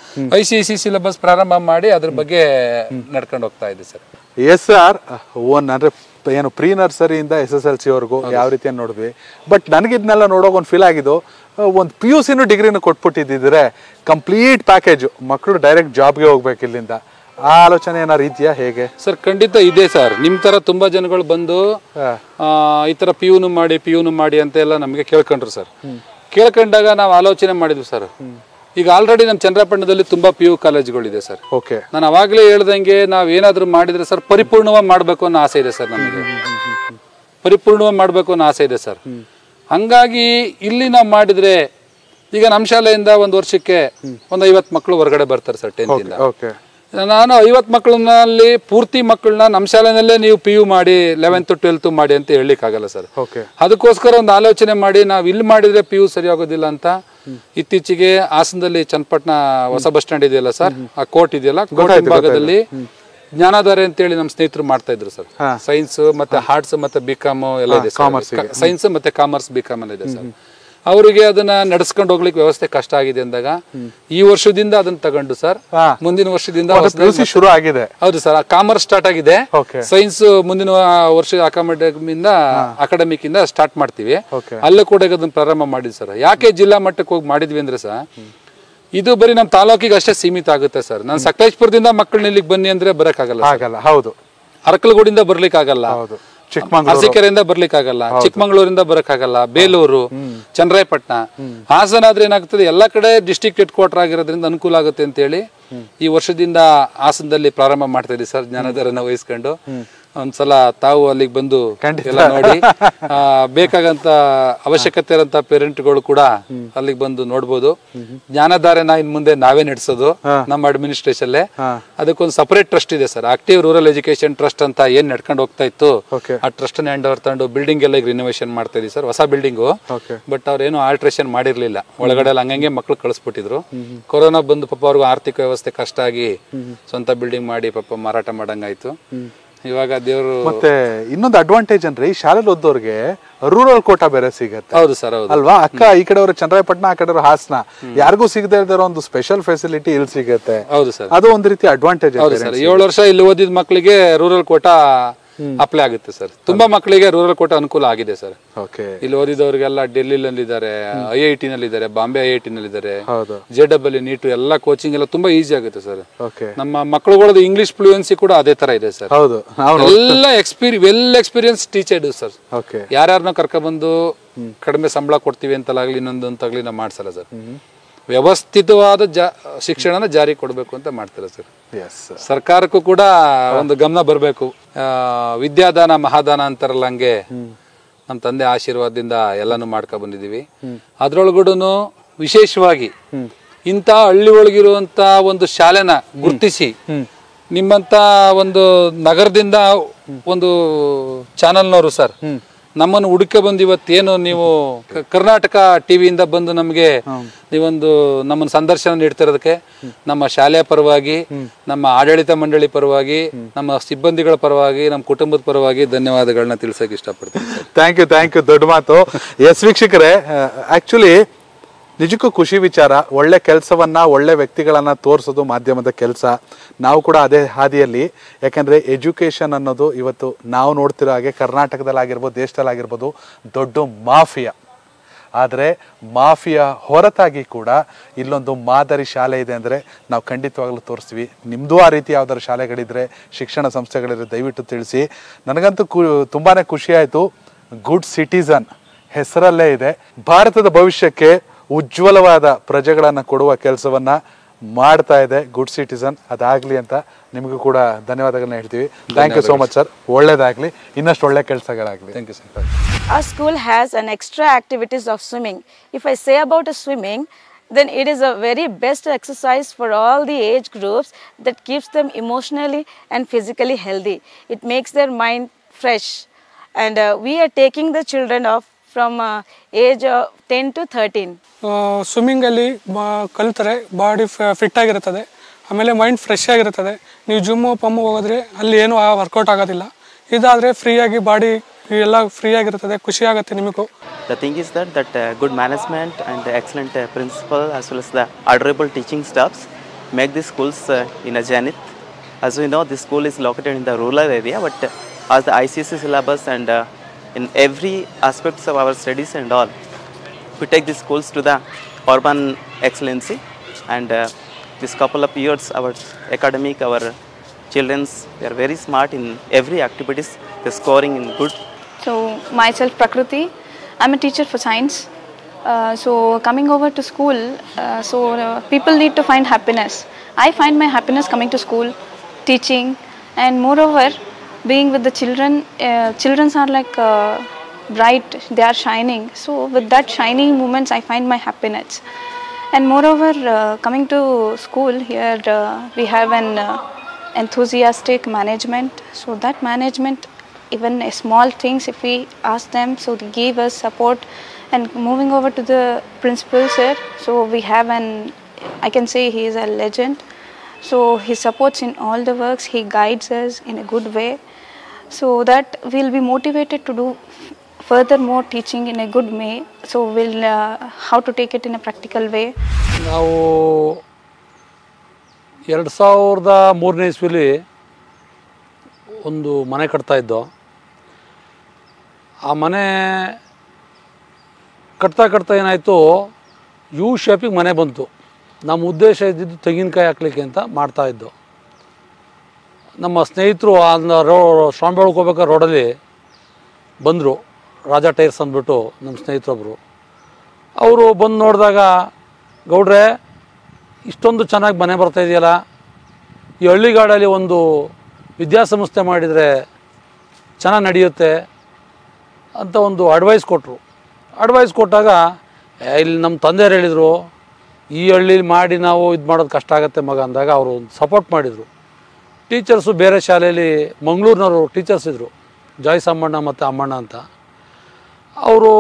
ಐ ಸಿ ಸಿ ಸಿಲೆಬಸ್ ಪ್ರಾರಂಭ ಮಾಡಿ ಅದ್ರ ಬಗ್ಗೆ ನಡ್ಕೊಂಡು ಹೋಗ್ತಾ ಇದೆ ಸರ್ ಎಸ್ ಆರ್ ಒನ್ ಅಂದ್ರೆ ಏನು ಪ್ರೀ ನರ್ಸರಿಯಿಂದ ಎಸ್ ಎಸ್ ಎಲ್ ಸಿ ವರೆಗೂ ಯಾವ ರೀತಿ ನೋಡಿದ್ವಿ ಬಟ್ ನನಗೆ ಇದನ್ನೆಲ್ಲ ನೋಡೋಕೆ ಒಂದು ಫೀಲ್ ಆಗಿದ್ದು ಒಂದು ಪಿ ಯು ಸಿನೂ ಡಿಗ್ರಿನೂ ಕೊಟ್ಬಿಟ್ಟಿದ್ದಿದ್ರೆ ಕಂಪ್ಲೀಟ್ ಪ್ಯಾಕೇಜ್ ಮಕ್ಕಳು ಡೈರೆಕ್ಟ್ ಜಾಬ್ಗೆ ಹೋಗ್ಬೇಕು ಇಲ್ಲಿಂದ ಆ ಆಲೋಚನೆ ಏನಾರು ಇದೆಯಾ ಹೇಗೆ ಸರ್ ಖಂಡಿತ ಇದೆ ಸರ್ ನಿಮ್ ತರ ತುಂಬಾ ಜನಗಳು ಬಂದು ಆ, ಈ ತರ ಪಿ ಯುನು ಮಾಡಿ ಪಿ ಯುನು ಮಾಡಿ ಅಂತ ಎಲ್ಲ ನಮಗೆ ಕೇಳ್ಕೊಂಡ್ರು ಸರ್ ಕೇಳ್ಕೊಂಡಾಗ ನಾವು ಆಲೋಚನೆ ಮಾಡಿದ್ವಿ ಸರ್ ಈಗ ಆಲ್ರೆಡಿ ನಮ್ಮ ಚಂದ್ರಪಟ್ಟಣದಲ್ಲಿ ತುಂಬಾ ಪಿ ಯು ಕಾಲೇಜುಗಳಿದೆ ಸರ್ ಓಕೆ ನಾನು ಅವಾಗಲೇ ಹೇಳ್ದಂಗೆ ನಾವ್ ಏನಾದ್ರೂ ಮಾಡಿದ್ರೆ ಸರ್ ಪರಿಪೂರ್ಣವಾಗಿ ಮಾಡ್ಬೇಕು ಅನ್ನೋ ಆಸೆ ಇದೆ ಸರ್ ನಮಗೆ ಪರಿಪೂರ್ಣವಾಗಿ ಮಾಡ್ಬೇಕು ಅನ್ನೋ ಆಸೆ ಇದೆ ಸರ್ ಹಂಗಾಗಿ ಇಲ್ಲಿ ನಾವು ಮಾಡಿದ್ರೆ ಈಗ ನಮ್ಮ ಶಾಲೆಯಿಂದ ಒಂದು ವರ್ಷಕ್ಕೆ ಒಂದು ಐವತ್ತು ಮಕ್ಕಳು ಹೊರಗಡೆ ಬರ್ತಾರೆ ಸರ್ ಟೆಂತ್ ಇಂದ ಓಕೆ ನಾನು ಐವತ್ತು ಮಕ್ಕಳಲ್ಲಿ ಪೂರ್ತಿ ಮಕ್ಕಳನ್ನ ನಮ್ಮ ಶಾಲೆನಲ್ಲೇ ನೀವು ಪಿ ಯು ಮಾಡಿ ಲೆವೆಂತ್ ಟ್ವೆಲ್ತ್ ಮಾಡಿ ಅಂತ ಹೇಳಲಿಕ್ಕಾಗಲ್ಲ ಸರ್ ಓಕೆ ಅದಕ್ಕೋಸ್ಕರ ಒಂದು ಆಲೋಚನೆ ಮಾಡಿ ನಾವು ಇಲ್ಲಿ ಮಾಡಿದ್ರೆ ಪಿ ಯು ಸರಿ ಆಗೋದಿಲ್ಲ ಅಂತ ಇತ್ತೀಚೆಗೆ ಹಾಸನದಲ್ಲಿ ಚನ್ನಪಟ್ಟಣ ಹೊಸ ಬಸ್ ಸ್ಟ್ಯಾಂಡ್ ಇದೆಯಲ್ಲ ಸರ್ ಆ ಕೋರ್ಟ್ ಇದೆಯಲ್ಲ ಕೋರ್ಟ್ ಭಾಗದಲ್ಲಿ ಜ್ಞಾನಾಧಾರೆ ಅಂತೇಳಿ ನಮ್ಮ ಸ್ನೇಹಿತರು ಮಾಡ್ತಾ ಇದ್ರು ಸರ್ ಸೈನ್ಸ್ ಮತ್ತೆ ಆರ್ಟ್ಸ್ ಮತ್ತೆ ಬಿ ಕಾಮ್ ಎಲ್ಲ ಇದೆ ಸೈನ್ಸ್ ಮತ್ತೆ ಕಾಮರ್ಸ್ ಬಿ ಕಾಮ್ ಎಲ್ಲ ಇದೆ ಸರ್ ಅವರಿಗೆ ಅದನ್ನ ನಡೆಸ್ಕೊಂಡು ಹೋಗ್ಲಿಕ್ಕೆ ವ್ಯವಸ್ಥೆ ಕಷ್ಟ ಆಗಿದೆ ಅಂದಾಗ ಈ ವರ್ಷದಿಂದ ಅದನ್ನ ತಗೊಂಡು ಸರ್ ಹಾ. ಮುಂದಿನ ವರ್ಷದಿಂದ ಪಿ ಯು ಸಿ ಶುರು ಆಗಿದೆ ಹೌದು ಸರ್ ಕಾಮರ್ಸ್ ಸ್ಟಾರ್ಟ್ ಆಗಿದೆ Okay. ಸೈನ್ಸ್ ಮುಂದಿನ ವರ್ಷ ಅಕಾಡೆಮಿಕ್ ಇಂದ ಅಕಾಡೆಮಿಕ್ ಇಂದ ಸ್ಟಾರ್ಟ್ ಮಾಡ್ತೀವಿ Okay. ಅಲ್ಲೂ ಕೂಡ ಈಗ ಅದನ್ನ ಪ್ರಾರಂಭ ಮಾಡಿದ್ವಿ ಸರ್ ಯಾಕೆ ಜಿಲ್ಲಾ ಮಟ್ಟಕ್ಕೆ ಹೋಗಿ ಮಾಡಿದ್ವಿ ಅಂದ್ರೆ ಸರ್ ಇದು ಬರೀ ನಮ್ಮ ತಾಲೂಕಿಗೆ ಅಷ್ಟೇ ಸೀಮಿತ ಆಗುತ್ತೆ ಸರ್ ನಾನು ಸಕಲೇಶ್ಪುರದಿಂದ ಮಕ್ಕಳನ್ನ ಇಲ್ಲಿಗೆ ಬನ್ನಿ ಅಂದ್ರೆ ಬರಕ್ಕಾಗಲ್ಲ sir. ಆಗಲ್ಲ ಹೌದು ಅರಕಲಗೂಡಿಂದ ಬರ್ಲಿಕ್ಕಾಗಲ್ಲ ಹೌದು ಚಿಕ್ಕಮಂಗ್ಳೂರು ಅರಸೀಕೆರೆಯಿಂದ ಬರ್ಲಿಕ್ಕಾಗಲ್ಲ ಚಿಕ್ಕಮಂಗ್ಳೂರಿಂದ ಬರಕ್ಕಾಗಲ್ಲ ಬೇಲೂರು ಚನ್ನರಾಯಪಟ್ಟಣ ಹಾಸನ ಆದ್ರೆ ಏನಾಗ್ತದೆ ಎಲ್ಲಾ ಕಡೆ ಡಿಸ್ಟ್ರಿಕ್ಟ್ ಹೆಡ್ ಕ್ವಾರ್ಟರ್ ಆಗಿರೋದ್ರಿಂದ ಅನುಕೂಲ ಆಗುತ್ತೆ ಅಂತ ಹೇಳಿ ಈ ವರ್ಷದಿಂದ ಹಾಸನದಲ್ಲಿ ಪ್ರಾರಂಭ ಮಾಡ್ತಾ ಇದ್ದೀವಿ ಸರ್ ಜ್ಞಾನಧಾರನ ವಹಿಸ್ಕೊಂಡು ಒಂದ್ಸಲ ತಾವು ಅಲ್ಲಿಗೆ ಬಂದು ಎಲ್ಲ ನೋಡಿ ಆ, ಬೇಕಾಗಂತ ಅವಶ್ಯಕತೆ ಇರೋಂತ ಪೇರೆಂಟ್ಗಳು ಕೂಡ ಅಲ್ಲಿಗೆ ಬಂದು ನೋಡ್ಬೋದು ಜ್ಞಾನಧಾರೆನ ಇನ್ ಮುಂದೆ ನಾವೇ ನಡೆಸೋದು ನಮ್ಮ ಅಡ್ಮಿನಿಸ್ಟ್ರೇಷನ್ ಅದಕ್ಕೊಂದು ಸಪರೇಟ್ ಟ್ರಸ್ಟ್ ಇದೆ sir active rural education trust ಅಂತ ಏನ್ ನಡ್ಕೊಂಡು ಹೋಗ್ತಾ ಇತ್ತು Okay. ಆ ಟ್ರಸ್ಟ್ ಹ್ಯಾಂಡ್ ಓವರ್ ತಗೊಂಡು ಬಿಲ್ಡಿಂಗ್ ಎಲ್ಲ ಈಗ ರಿನೋವೇಷನ್ ಮಾಡ್ತಾ ಇದೀವಿ ಸರ್ ಹೊಸ ಬಿಲ್ಡಿಂಗು Okay. ಬಟ್ ಅವ್ರೇನು ಆಲ್ಟ್ರೇಷನ್ ಮಾಡಿರ್ಲಿಲ್ಲ ಒಳಗಡೆ ಎಲ್ಲ ಹಂಗಂಗೆ ಮಕ್ಳು ಕಳಿಸ್ಬಿಟ್ಟಿದ್ರು ಕೊರೋನಾ ಬಂದು ಪಾಪ ಅವ್ರಿಗೂ ಆರ್ಥಿಕ ವ್ಯವಸ್ಥೆ ಕಷ್ಟ ಆಗಿ ಸ್ವಂತ ಬಿಲ್ಡಿಂಗ್ ಮಾಡಿ ಪಾಪ ಮಾರಾಟ ಮಾಡಂಗಾಯ್ತು ಇವಾಗ ದೇವರು ಮತ್ತೆ ಇನ್ನೊಂದು ಅಡ್ವಾಂಟೇಜ್ ಅಂದ್ರೆ ಈ ಶಾಲೆಲಿ ಓದೋರ್ಗೆ ರೂರಲ್ ಕೋಟಾ ಬೇರೆ ಸಿಗತ್ತೆ ಹೌದು ಸರ್ ಹೌದು ಅಲ್ವಾ ಅಕ್ಕ ಈ ಕಡೆಯವರು ಚಂದ್ರಾಯಪಟ್ಟಣ ಆ ಕಡೆಯವರು ಹಾಸನ ಯಾರಿಗೂ ಸಿಗದೆ ಇರೋ ಒಂದು ಸ್ಪೆಷಲ್ ಫೆಸಿಲಿಟಿ ಇಲ್ಲಿ ಸಿಗತ್ತೆ ಹೌದು ಸರ್ ಅದು ಒಂದು ರೀತಿ ಅಡ್ವಾಂಟೇಜ್ ಹೌದು ಸರ್ ಏಳು ವರ್ಷ ಇಲ್ಲಿ ಓದಿದ ಮಕ್ಕಳಿಗೆ ರೂರಲ್ ಕೋಟಾ ಅಪ್ಲೈ ಆಗುತ್ತೆ ಸರ್ ತುಂಬಾ ಮಕ್ಕಳಿಗೆ ರೂರಲ್ ಕೋಟಾ ಅನುಕೂಲ ಆಗಿದೆ ಸರ್ ಓಕೆ ಇಲ್ಲಿ ಓದಿದವರಿಗೆಲ್ಲ ಡೆಲ್ಲಿನಲ್ಲಿ ಇದ್ದಾರೆ ಐ ಐ ಟಿ ನಲ್ಲಿ ಇದ್ದಾರೆ ಬಾಂಬೆ ಐ ಐ ಟಿ ನಲ್ಲಿ ಇದ್ದಾರೆ ಹೌದು ಜೆ ಡಬ್ಲ್ಯೂ ನೀಟು ಎಲ್ಲ ಕೋಚಿಂಗ್ ಎಲ್ಲ ತುಂಬಾ ಈಸಿ ಆಗುತ್ತೆ ಸರ್ ಓಕೆ ನಮ್ಮ ಮಕ್ಕಳುಗಳದ್ದು ಇಂಗ್ಲಿಷ್ ಫ್ಲೂಯೆನ್ಸಿ ಕೂಡ ಅದೇ ತರ ಇದೆ ಸರ್ ಹೌದು ನಾವು ಎಲ್ಲ ಎಕ್ಸ್ಪೀರಿ well experience teachers sir okay ಯಾರ್ಯಾರನ್ನ ಕರ್ಕೊಬಂದು ಕಡಿಮೆ ಸಂಬಳ ಕೊಡ್ತೀವಿ ಅಂತಲಾಗ್ಲಿ ಇನ್ನೊಂದು ಅಂತಾಗ್ಲಿ ನಾವು ಮಾಡ್ಸಲ್ಲ ಸರ್ ವ್ಯವಸ್ಥಿತವಾದ ಜಾ ಶಿಕ್ಷಣನ ಜಾರಿ ಕೊಡಬೇಕು ಅಂತ ಮಾಡ್ತಾರೆ ಸರ್ ಎಸ್ ಸರ್ಕಾರಕ್ಕೂ ಕೂಡ ಒಂದು ಗಮನ ಬರಬೇಕು ವಿದ್ಯಾದಾನ ಮಹಾದಾನ ಅಂತಾರಲ್ಲ ಹಂಗೆ ನಮ್ಮ ತಂದೆ ಆಶೀರ್ವಾದದಿಂದ ಎಲ್ಲಾನು ಮಾಡ್ಕೊ ಬಂದಿದೀವಿ ಅದ್ರೊಳಗೂನು ವಿಶೇಷವಾಗಿ ಇಂಥ ಹಳ್ಳಿ ಒಳಗಿರುವಂತ ಒಂದು ಶಾಲೆನ ಗುರುತಿಸಿ ನಿಮ್ಮಂತ ಒಂದು ನಗರದಿಂದ ಒಂದು ಚಾನಲ್ನವರು ಸರ್ ನಮ್ಮನ್ನು ಹುಡುಕೆ ಬಂದು ಇವತ್ತೇನು ನೀವು ಕ- ಕರ್ನಾಟಕ ಟಿವಿಯಿಂದ ಬಂದು ನಮಗೆ ನೀವೊಂದು ನಮ್ಮನ್ನು ಸಂದರ್ಶನ ನೀಡ್ತಿರೋದಕ್ಕೆ ನಮ್ಮ ಶಾಲೆಯ ಪರವಾಗಿ ನಮ್ಮ ಆಡಳಿತ ಮಂಡಳಿ ಪರವಾಗಿ ನಮ್ಮ ಸಿಬ್ಬಂದಿಗಳ ಪರವಾಗಿ ನಮ್ಮ ಕುಟುಂಬದ ಪರವಾಗಿ ಧನ್ಯವಾದಗಳನ್ನ ತಿಳಿಸಕ್ಕೆ ಇಷ್ಟಪಡ್ತೀನಿ sir. Thank you thank you ದೊಡ್ಡ ಮಾತು ಎಸ್ ವೀಕ್ಷಕರೇ ಆಕ್ಚುಲಿ ನಿಜಕ್ಕೂ ಖುಷಿ ವಿಚಾರ ಒಳ್ಳೆ ಕೆಲಸವನ್ನ ಒಳ್ಳೆ ವ್ಯಕ್ತಿಗಳನ್ನ ತೋರಿಸೋದು ಮಾಧ್ಯಮದ ಕೆಲಸ ನಾವು ಕೂಡ ಅದೇ ಹಾದಿಯಲ್ಲಿ ಯಾಕಂದ್ರೆ ಎಜುಕೇಶನ್ ಅನ್ನೋದು ಇವತ್ತು ನಾವು ನೋಡ್ತಿರೋ ಹಾಗೆ ಕರ್ನಾಟಕದಲ್ಲಾಗಿರ್ಬೋದು ದೇಶದಲ್ಲಾಗಿರ್ಬೋದು ದೊಡ್ಡ ಮಾಫಿಯಾ ಆದರೆ ಮಾಫಿಯಾ ಹೊರತಾಗಿ ಕೂಡ ಇಲ್ಲೊಂದು ಮಾದರಿ ಶಾಲೆ ಇದೆ ಅಂದರೆ ನಾವು ಖಂಡಿತವಾಗ್ಲೂ ತೋರಿಸ್ತೀವಿ ನಿಮ್ಮದು ಆ ರೀತಿ ಯಾವ್ದಾದ್ರು ಶಾಲೆಗಳಿದ್ರೆ ಶಿಕ್ಷಣ ಸಂಸ್ಥೆಗಳಿದ್ರೆ ದಯವಿಟ್ಟು ತಿಳಿಸಿ ನನಗಂತೂ ಕು ತುಂಬಾ ಖುಷಿಯಾಯಿತು ಗುಡ್ ಸಿಟಿಸನ್ ಹೆಸರಲ್ಲೇ ಇದೆ ಭಾರತದ ಭವಿಷ್ಯಕ್ಕೆ ಉಜ್ವಲವಾದ ಪ್ರಜೆಗಳನ್ನು ಕೊಡುವ ಕೆಲಸವನ್ನ ಮಾಡ್ತಾ ಇದೆ ಗುಡ್ ಸಿಟಿಸನ್ ಅದಾಗ್ಲಿ ಅಂತ ನಿಮಗೂ ಕೂಡ ಧನ್ಯವಾದಗಳನ್ನ ಹೇಳ್ತೀವಿ thank you so much sir ಒಳ್ಳೇದಾಗ್ಲಿ ಇನ್ನಷ್ಟು ಒಳ್ಳೆ ಕೆಲಸಗಳಾಗ್ಲಿ thank you sir Our school has an extra activities of swimming. If I say about a swimming, then it is a very best exercise for all the age groups that keeps them emotionally and physically healthy. It makes their mind fresh. And uh, we are taking the children off from uh, age of 10 to 13. ಸ್ವಿಮ್ಮಿಂಗಲ್ಲಿ ಬಾ ಕಲಿತಾರೆ body fit ಆಗಿರುತ್ತದೆ ಆಮೇಲೆ mind fresh ಆಗಿರುತ್ತದೆ ನೀವು gym Pammu ಹೋಗೋದ್ರೆ ಅಲ್ಲಿ ಏನೂ workout ಆಗೋದಿಲ್ಲ ಇದಾದರೆ ಫ್ರೀಯಾಗಿ ಬಾಡಿ ಎಲ್ಲ ಫ್ರೀ ಆಗಿರುತ್ತದೆ ಖುಷಿ ಆಗುತ್ತೆ ನಿಮಗೂ The thing is that that uh, good management and the excellent uh, principal as well as the adorable teaching staffs make the schools uh, in a zenith. As we know, this school is located in the rural area, but uh, as the ICC syllabus and uh, in every aspects of our studies and all, we take the schools to the urban excellency. And uh, this couple of years, our academic, our childrens, they are very smart in every activities. They're scoring in good So myself Prakriti, I'm a teacher for science. Uh, so coming over to school, uh, so uh, people need to find happiness. I find my happiness coming to school, teaching, and moreover, being with the children. Uh, children are like uh, bright; they are shining. So with that shining moments, I find my happiness. And moreover, uh, coming to school here, uh, we have an uh, enthusiastic management. So that management even a small things if we ask them so they give us support and moving over to the principal sir so we have an i can say he is a legend so he supports in all the works he guides us in a good way so that we'll be motivated to do f- further more teaching in a good way so we'll uh, how to take it in a practical way ನಾವು ಎರಡು ಸಾವಿರದ ಮೂರನೇ ಇಸ್ವಿಲಿ ಒಂದು ಮನೆ ಕಟ್ತಾ ಇದ್ದೋ ಆ ಮನೆ ಕಟ್ತಾ ಕಟ್ತಾ ಏನಾಯಿತು ಯು ಶೇಪಿಗೆ ಮನೆ ಬಂತು ನಮ್ಮ ಉದ್ದೇಶ ಇದ್ದಿದ್ದು ತೆಂಗಿನಕಾಯಿ ಹಾಕ್ಲಿಕ್ಕೆ ಅಂತ ಮಾಡ್ತಾ ಇದ್ದು ನಮ್ಮ ಸ್ನೇಹಿತರು ಆ ರೋ ಶ್ರಾಂಬೇಳಕ್ಕೆ ಹೋಗ್ಬೇಕಾದ್ರೆ ರೋಡಲ್ಲಿ ಬಂದರು ರಾಜಾ ಟೈರ್ಸ್ ಅಂದ್ಬಿಟ್ಟು ನಮ್ಮ ಸ್ನೇಹಿತರೊಬ್ಬರು ಅವರು ಬಂದು ನೋಡಿದಾಗ ಗೌಡ್ರೆ ಇಷ್ಟೊಂದು ಚೆನ್ನಾಗಿ ಮನೆ ಬರ್ತಾ ಇದೆಯಲ್ಲ ಈ ಹಳ್ಳಿಗಾಡಲ್ಲಿ ಒಂದು ವಿದ್ಯಾಸಂಸ್ಥೆ ಮಾಡಿದರೆ ಚೆನ್ನಾಗಿ ನಡೆಯುತ್ತೆ ಅಂತ ಒಂದು ಅಡ್ವೈಸ್ ಕೊಟ್ಟರು ಅಡ್ವೈಸ್ ಕೊಟ್ಟಾಗ "ಏ, ಇಲ್ಲಿ ನಮ್ಮ ತಂದೆಯರು ಹೇಳಿದರು ಈ ಹಳ್ಳಿಲಿ ಮಾಡಿ ನಾವು ಇದು ಮಾಡೋದು ಕಷ್ಟ ಆಗುತ್ತೆ ಮಗ ಅಂದಾಗ ಅವರು ಸಪೋರ್ಟ್ ಮಾಡಿದರು ಟೀಚರ್ಸು ಬೇರೆ ಶಾಲೆಯಲ್ಲಿ ಮಂಗಳೂರಿನವರು ಟೀಚರ್ಸ್ ಇದ್ದರು ಜಾಯ್ಸ್ ಅಮ್ಮಣ್ಣ ಮತ್ತು ಅಮ್ಮಣ್ಣ ಅಂತ ಅವರು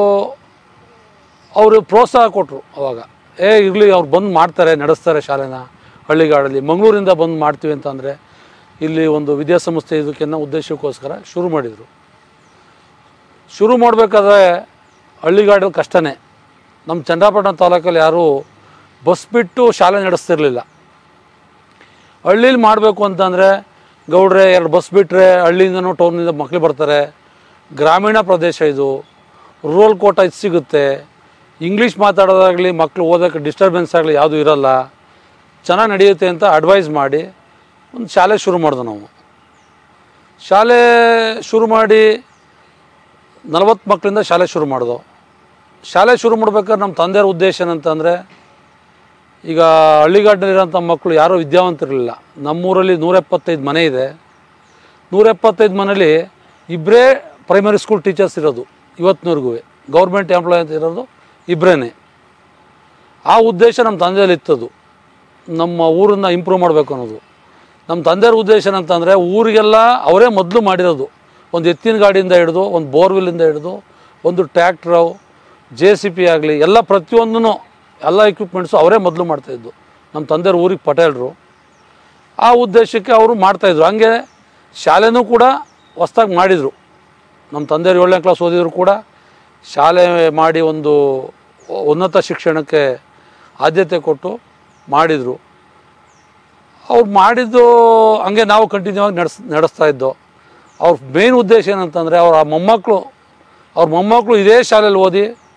ಅವರು ಪ್ರೋತ್ಸಾಹ ಕೊಟ್ಟರು ಅವಾಗ ಏ ಇರಲಿ ಅವ್ರು ಬಂದು ಮಾಡ್ತಾರೆ ನಡೆಸ್ತಾರೆ ಶಾಲೆನ ಹಳ್ಳಿಗಾಡಲ್ಲಿ ಮಂಗಳೂರಿಂದ ಬಂದು ಮಾಡ್ತೀವಿ ಅಂತಂದರೆ ಇಲ್ಲಿ ಒಂದು ವಿದ್ಯಾಸಂಸ್ಥೆ ಇದಕ್ಕೆನ್ನ ಉದ್ದೇಶಕ್ಕೋಸ್ಕರ ಶುರು ಮಾಡಿದರು ಶುರು ಮಾಡಬೇಕಾದ್ರೆ ಹಳ್ಳಿಗಾಡಲ್ಲಿ ಕಷ್ಟನೇ ನಮ್ಮ ಚನ್ನರಾಪಟ್ಟಣ ತಾಲೂಕಲ್ಲಿ ಯಾರೂ ಬಸ್ ಬಿಟ್ಟು ಶಾಲೆ ನಡೆಸ್ತಿರ್ಲಿಲ್ಲ ಹಳ್ಳೀಲಿ ಮಾಡಬೇಕು ಅಂತಂದರೆ ಗೌಡ್ರೆ ಎರಡು ಬಸ್ ಬಿಟ್ಟರೆ ಹಳ್ಳಿಯಿಂದನೂ ಟೌನಿಂದ ಮಕ್ಳು ಬರ್ತಾರೆ ಗ್ರಾಮೀಣ ಪ್ರದೇಶ ಇದು ರೂರಲ್ ಕೋಟ ಇದು ಸಿಗುತ್ತೆ ಇಂಗ್ಲೀಷ್ ಮಾತಾಡೋದಾಗಲಿ ಮಕ್ಕಳು ಓದೋಕ್ಕೆ ಡಿಸ್ಟರ್ಬೆನ್ಸ್ ಆಗಲಿ ಯಾವುದೂ ಇರಲ್ಲ ಚೆನ್ನಾಗಿ ನಡೆಯುತ್ತೆ ಅಂತ ಅಡ್ವೈಸ್ ಮಾಡಿ ಒಂದು ಶಾಲೆ ಶುರು ಮಾಡಿದೆ ನಾವು ಶಾಲೆ ಶುರು ಮಾಡಿ ನಲವತ್ತು ಮಕ್ಕಳಿಂದ ಶಾಲೆ ಶುರು ಮಾಡಿದೋ ಶಾಲೆ ಶುರು ಮಾಡ್ಬೇಕಾದ್ರೆ ನಮ್ಮ ತಂದೆಯವ್ರ ಉದ್ದೇಶ ಏನಂತಂದರೆ ಈಗ ಹಳ್ಳಿಗಾಡಿನಲ್ಲಿರೋಂಥ ಮಕ್ಕಳು ಯಾರೂ ವಿದ್ಯಾವಂತರಿರಲಿಲ್ಲ ನಮ್ಮೂರಲ್ಲಿ ನೂರ ಎಪ್ಪತ್ತೈದು ಮನೆ ಇದೆ ನೂರ ಎಪ್ಪತ್ತೈದು ಮನೇಲಿ ಇಬ್ಬರೇ ಪ್ರೈಮರಿ ಸ್ಕೂಲ್ ಟೀಚರ್ಸ್ ಇರೋದು ಇವತ್ತಿನವರೆಗೂ ಗೌರ್ಮೆಂಟ್ ಎಂಪ್ಲಾಯ್ ಅಂತ ಇರೋದು ಇಬ್ಬರೇ ಆ ಉದ್ದೇಶ ನಮ್ಮ ತಂದೆಯಲ್ಲಿ ಇತ್ತದು ನಮ್ಮ ಊರನ್ನು ಇಂಪ್ರೂವ್ ಮಾಡಬೇಕು ಅನ್ನೋದು ನಮ್ಮ ತಂದೆಯವ್ರ ಉದ್ದೇಶ ಏನಂತಂದರೆ ಊರಿಗೆಲ್ಲ ಅವರೇ ಮೊದಲು ಮಾಡಿರೋದು ಒಂದು ಎತ್ತಿನ ಗಾಡಿಯಿಂದ ಹಿಡಿದು ಒಂದು ಬೋರ್ವೆಲ್ಲಿಂದ ಹಿಡಿದು ಒಂದು ಟ್ರ್ಯಾಕ್ಟ್ರು ಜೆ ಸಿ ಪಿ ಆಗಲಿ ಎಲ್ಲ ಪ್ರತಿಯೊಂದೂ ಎಲ್ಲ ಎಕ್ವಿಪ್ಮೆಂಟ್ಸು ಅವರೇ ಮೊದಲು ಮಾಡ್ತಾಯಿದ್ದು ನಮ್ಮ ತಂದೆಯವ್ರ ಊರಿಗೆ ಪಟೇಲ್ರು ಆ ಉದ್ದೇಶಕ್ಕೆ ಅವರು ಮಾಡ್ತಾಯಿದ್ರು ಹಂಗೆ ಶಾಲೆನೂ ಕೂಡ ಹೊಸ್ದಾಗಿ ಮಾಡಿದರು ನಮ್ಮ ತಂದೆಯವ್ರು ಏಳನೇ ಕ್ಲಾಸ್ ಓದಿದ್ರು ಕೂಡ ಶಾಲೆ ಮಾಡಿ ಒಂದು ಉನ್ನತ ಶಿಕ್ಷಣಕ್ಕೆ ಆದ್ಯತೆ ಕೊಟ್ಟು ಮಾಡಿದರು ಅವ್ರು ಮಾಡಿದ್ದು ಹಂಗೆ ನಾವು ಕಂಟಿನ್ಯೂ ಆಗಿ ನಡೆಸ್ ನಡೆಸ್ತಾ ಇದ್ದೋ ಅವ್ರ ಮೇನ್ ಉದ್ದೇಶ ಏನಂತಂದರೆ ಅವ್ರ ಆ ಮೊಮ್ಮಕ್ಕಳು ಅವ್ರ ಮೊಮ್ಮಕ್ಕಳು ಇದೇ ಶಾಲೆಯಲ್ಲಿ ಓದಿ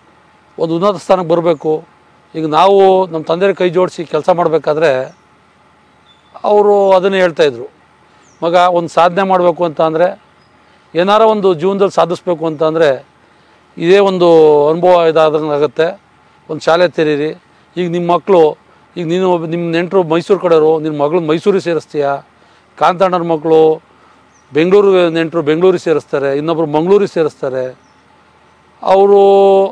ಒಂದು ಉನ್ನತ ಸ್ಥಾನಕ್ಕೆ ಬರಬೇಕು ಈಗ ನಾವು ನಮ್ಮ ತಂದೆ ಕೈ ಜೋಡಿಸಿ ಕೆಲಸ ಮಾಡಬೇಕಾದ್ರೆ ಅವರು ಅದನ್ನೇ ಹೇಳ್ತಾಯಿದ್ರು ಮಗ ಒಂದು ಸಾಧನೆ ಮಾಡಬೇಕು ಅಂತ ಅಂದರೆ ಏನಾರ ಒಂದು ಜೀವನದಲ್ಲಿ ಸಾಧಿಸ್ಬೇಕು ಅಂತ ಅಂದರೆ ಇದೇ ಒಂದು ಅನುಭವ ಇದಾದಂಗಾಗತ್ತೆ ಒಂದು ಶಾಲೆ ತೆರೀರಿ ಈಗ ನಿಮ್ಮ ಮಕ್ಕಳು ಈಗ ನೀನು ಒಬ್ಬ- ನಿಮ್ಮ ನೆಂಟರು ಮೈಸೂರು ಕಡೆಯವರು ನಿನ್ನ ಮಗಳು ಮೈಸೂರಿಗೆ ಸೇರಿಸ್ತೀಯ ಕಾಂತಣ್ಣನ ಮಕ್ಕಳು ಬೆಂಗಳೂರು ನೆಂಟರು ಬೆಂಗಳೂರಿಗೆ ಸೇರಿಸ್ತಾರೆ ಇನ್ನೊಬ್ಬರು ಮಂಗಳೂರಿಗೆ ಸೇರಿಸ್ತಾರೆ ಅವರು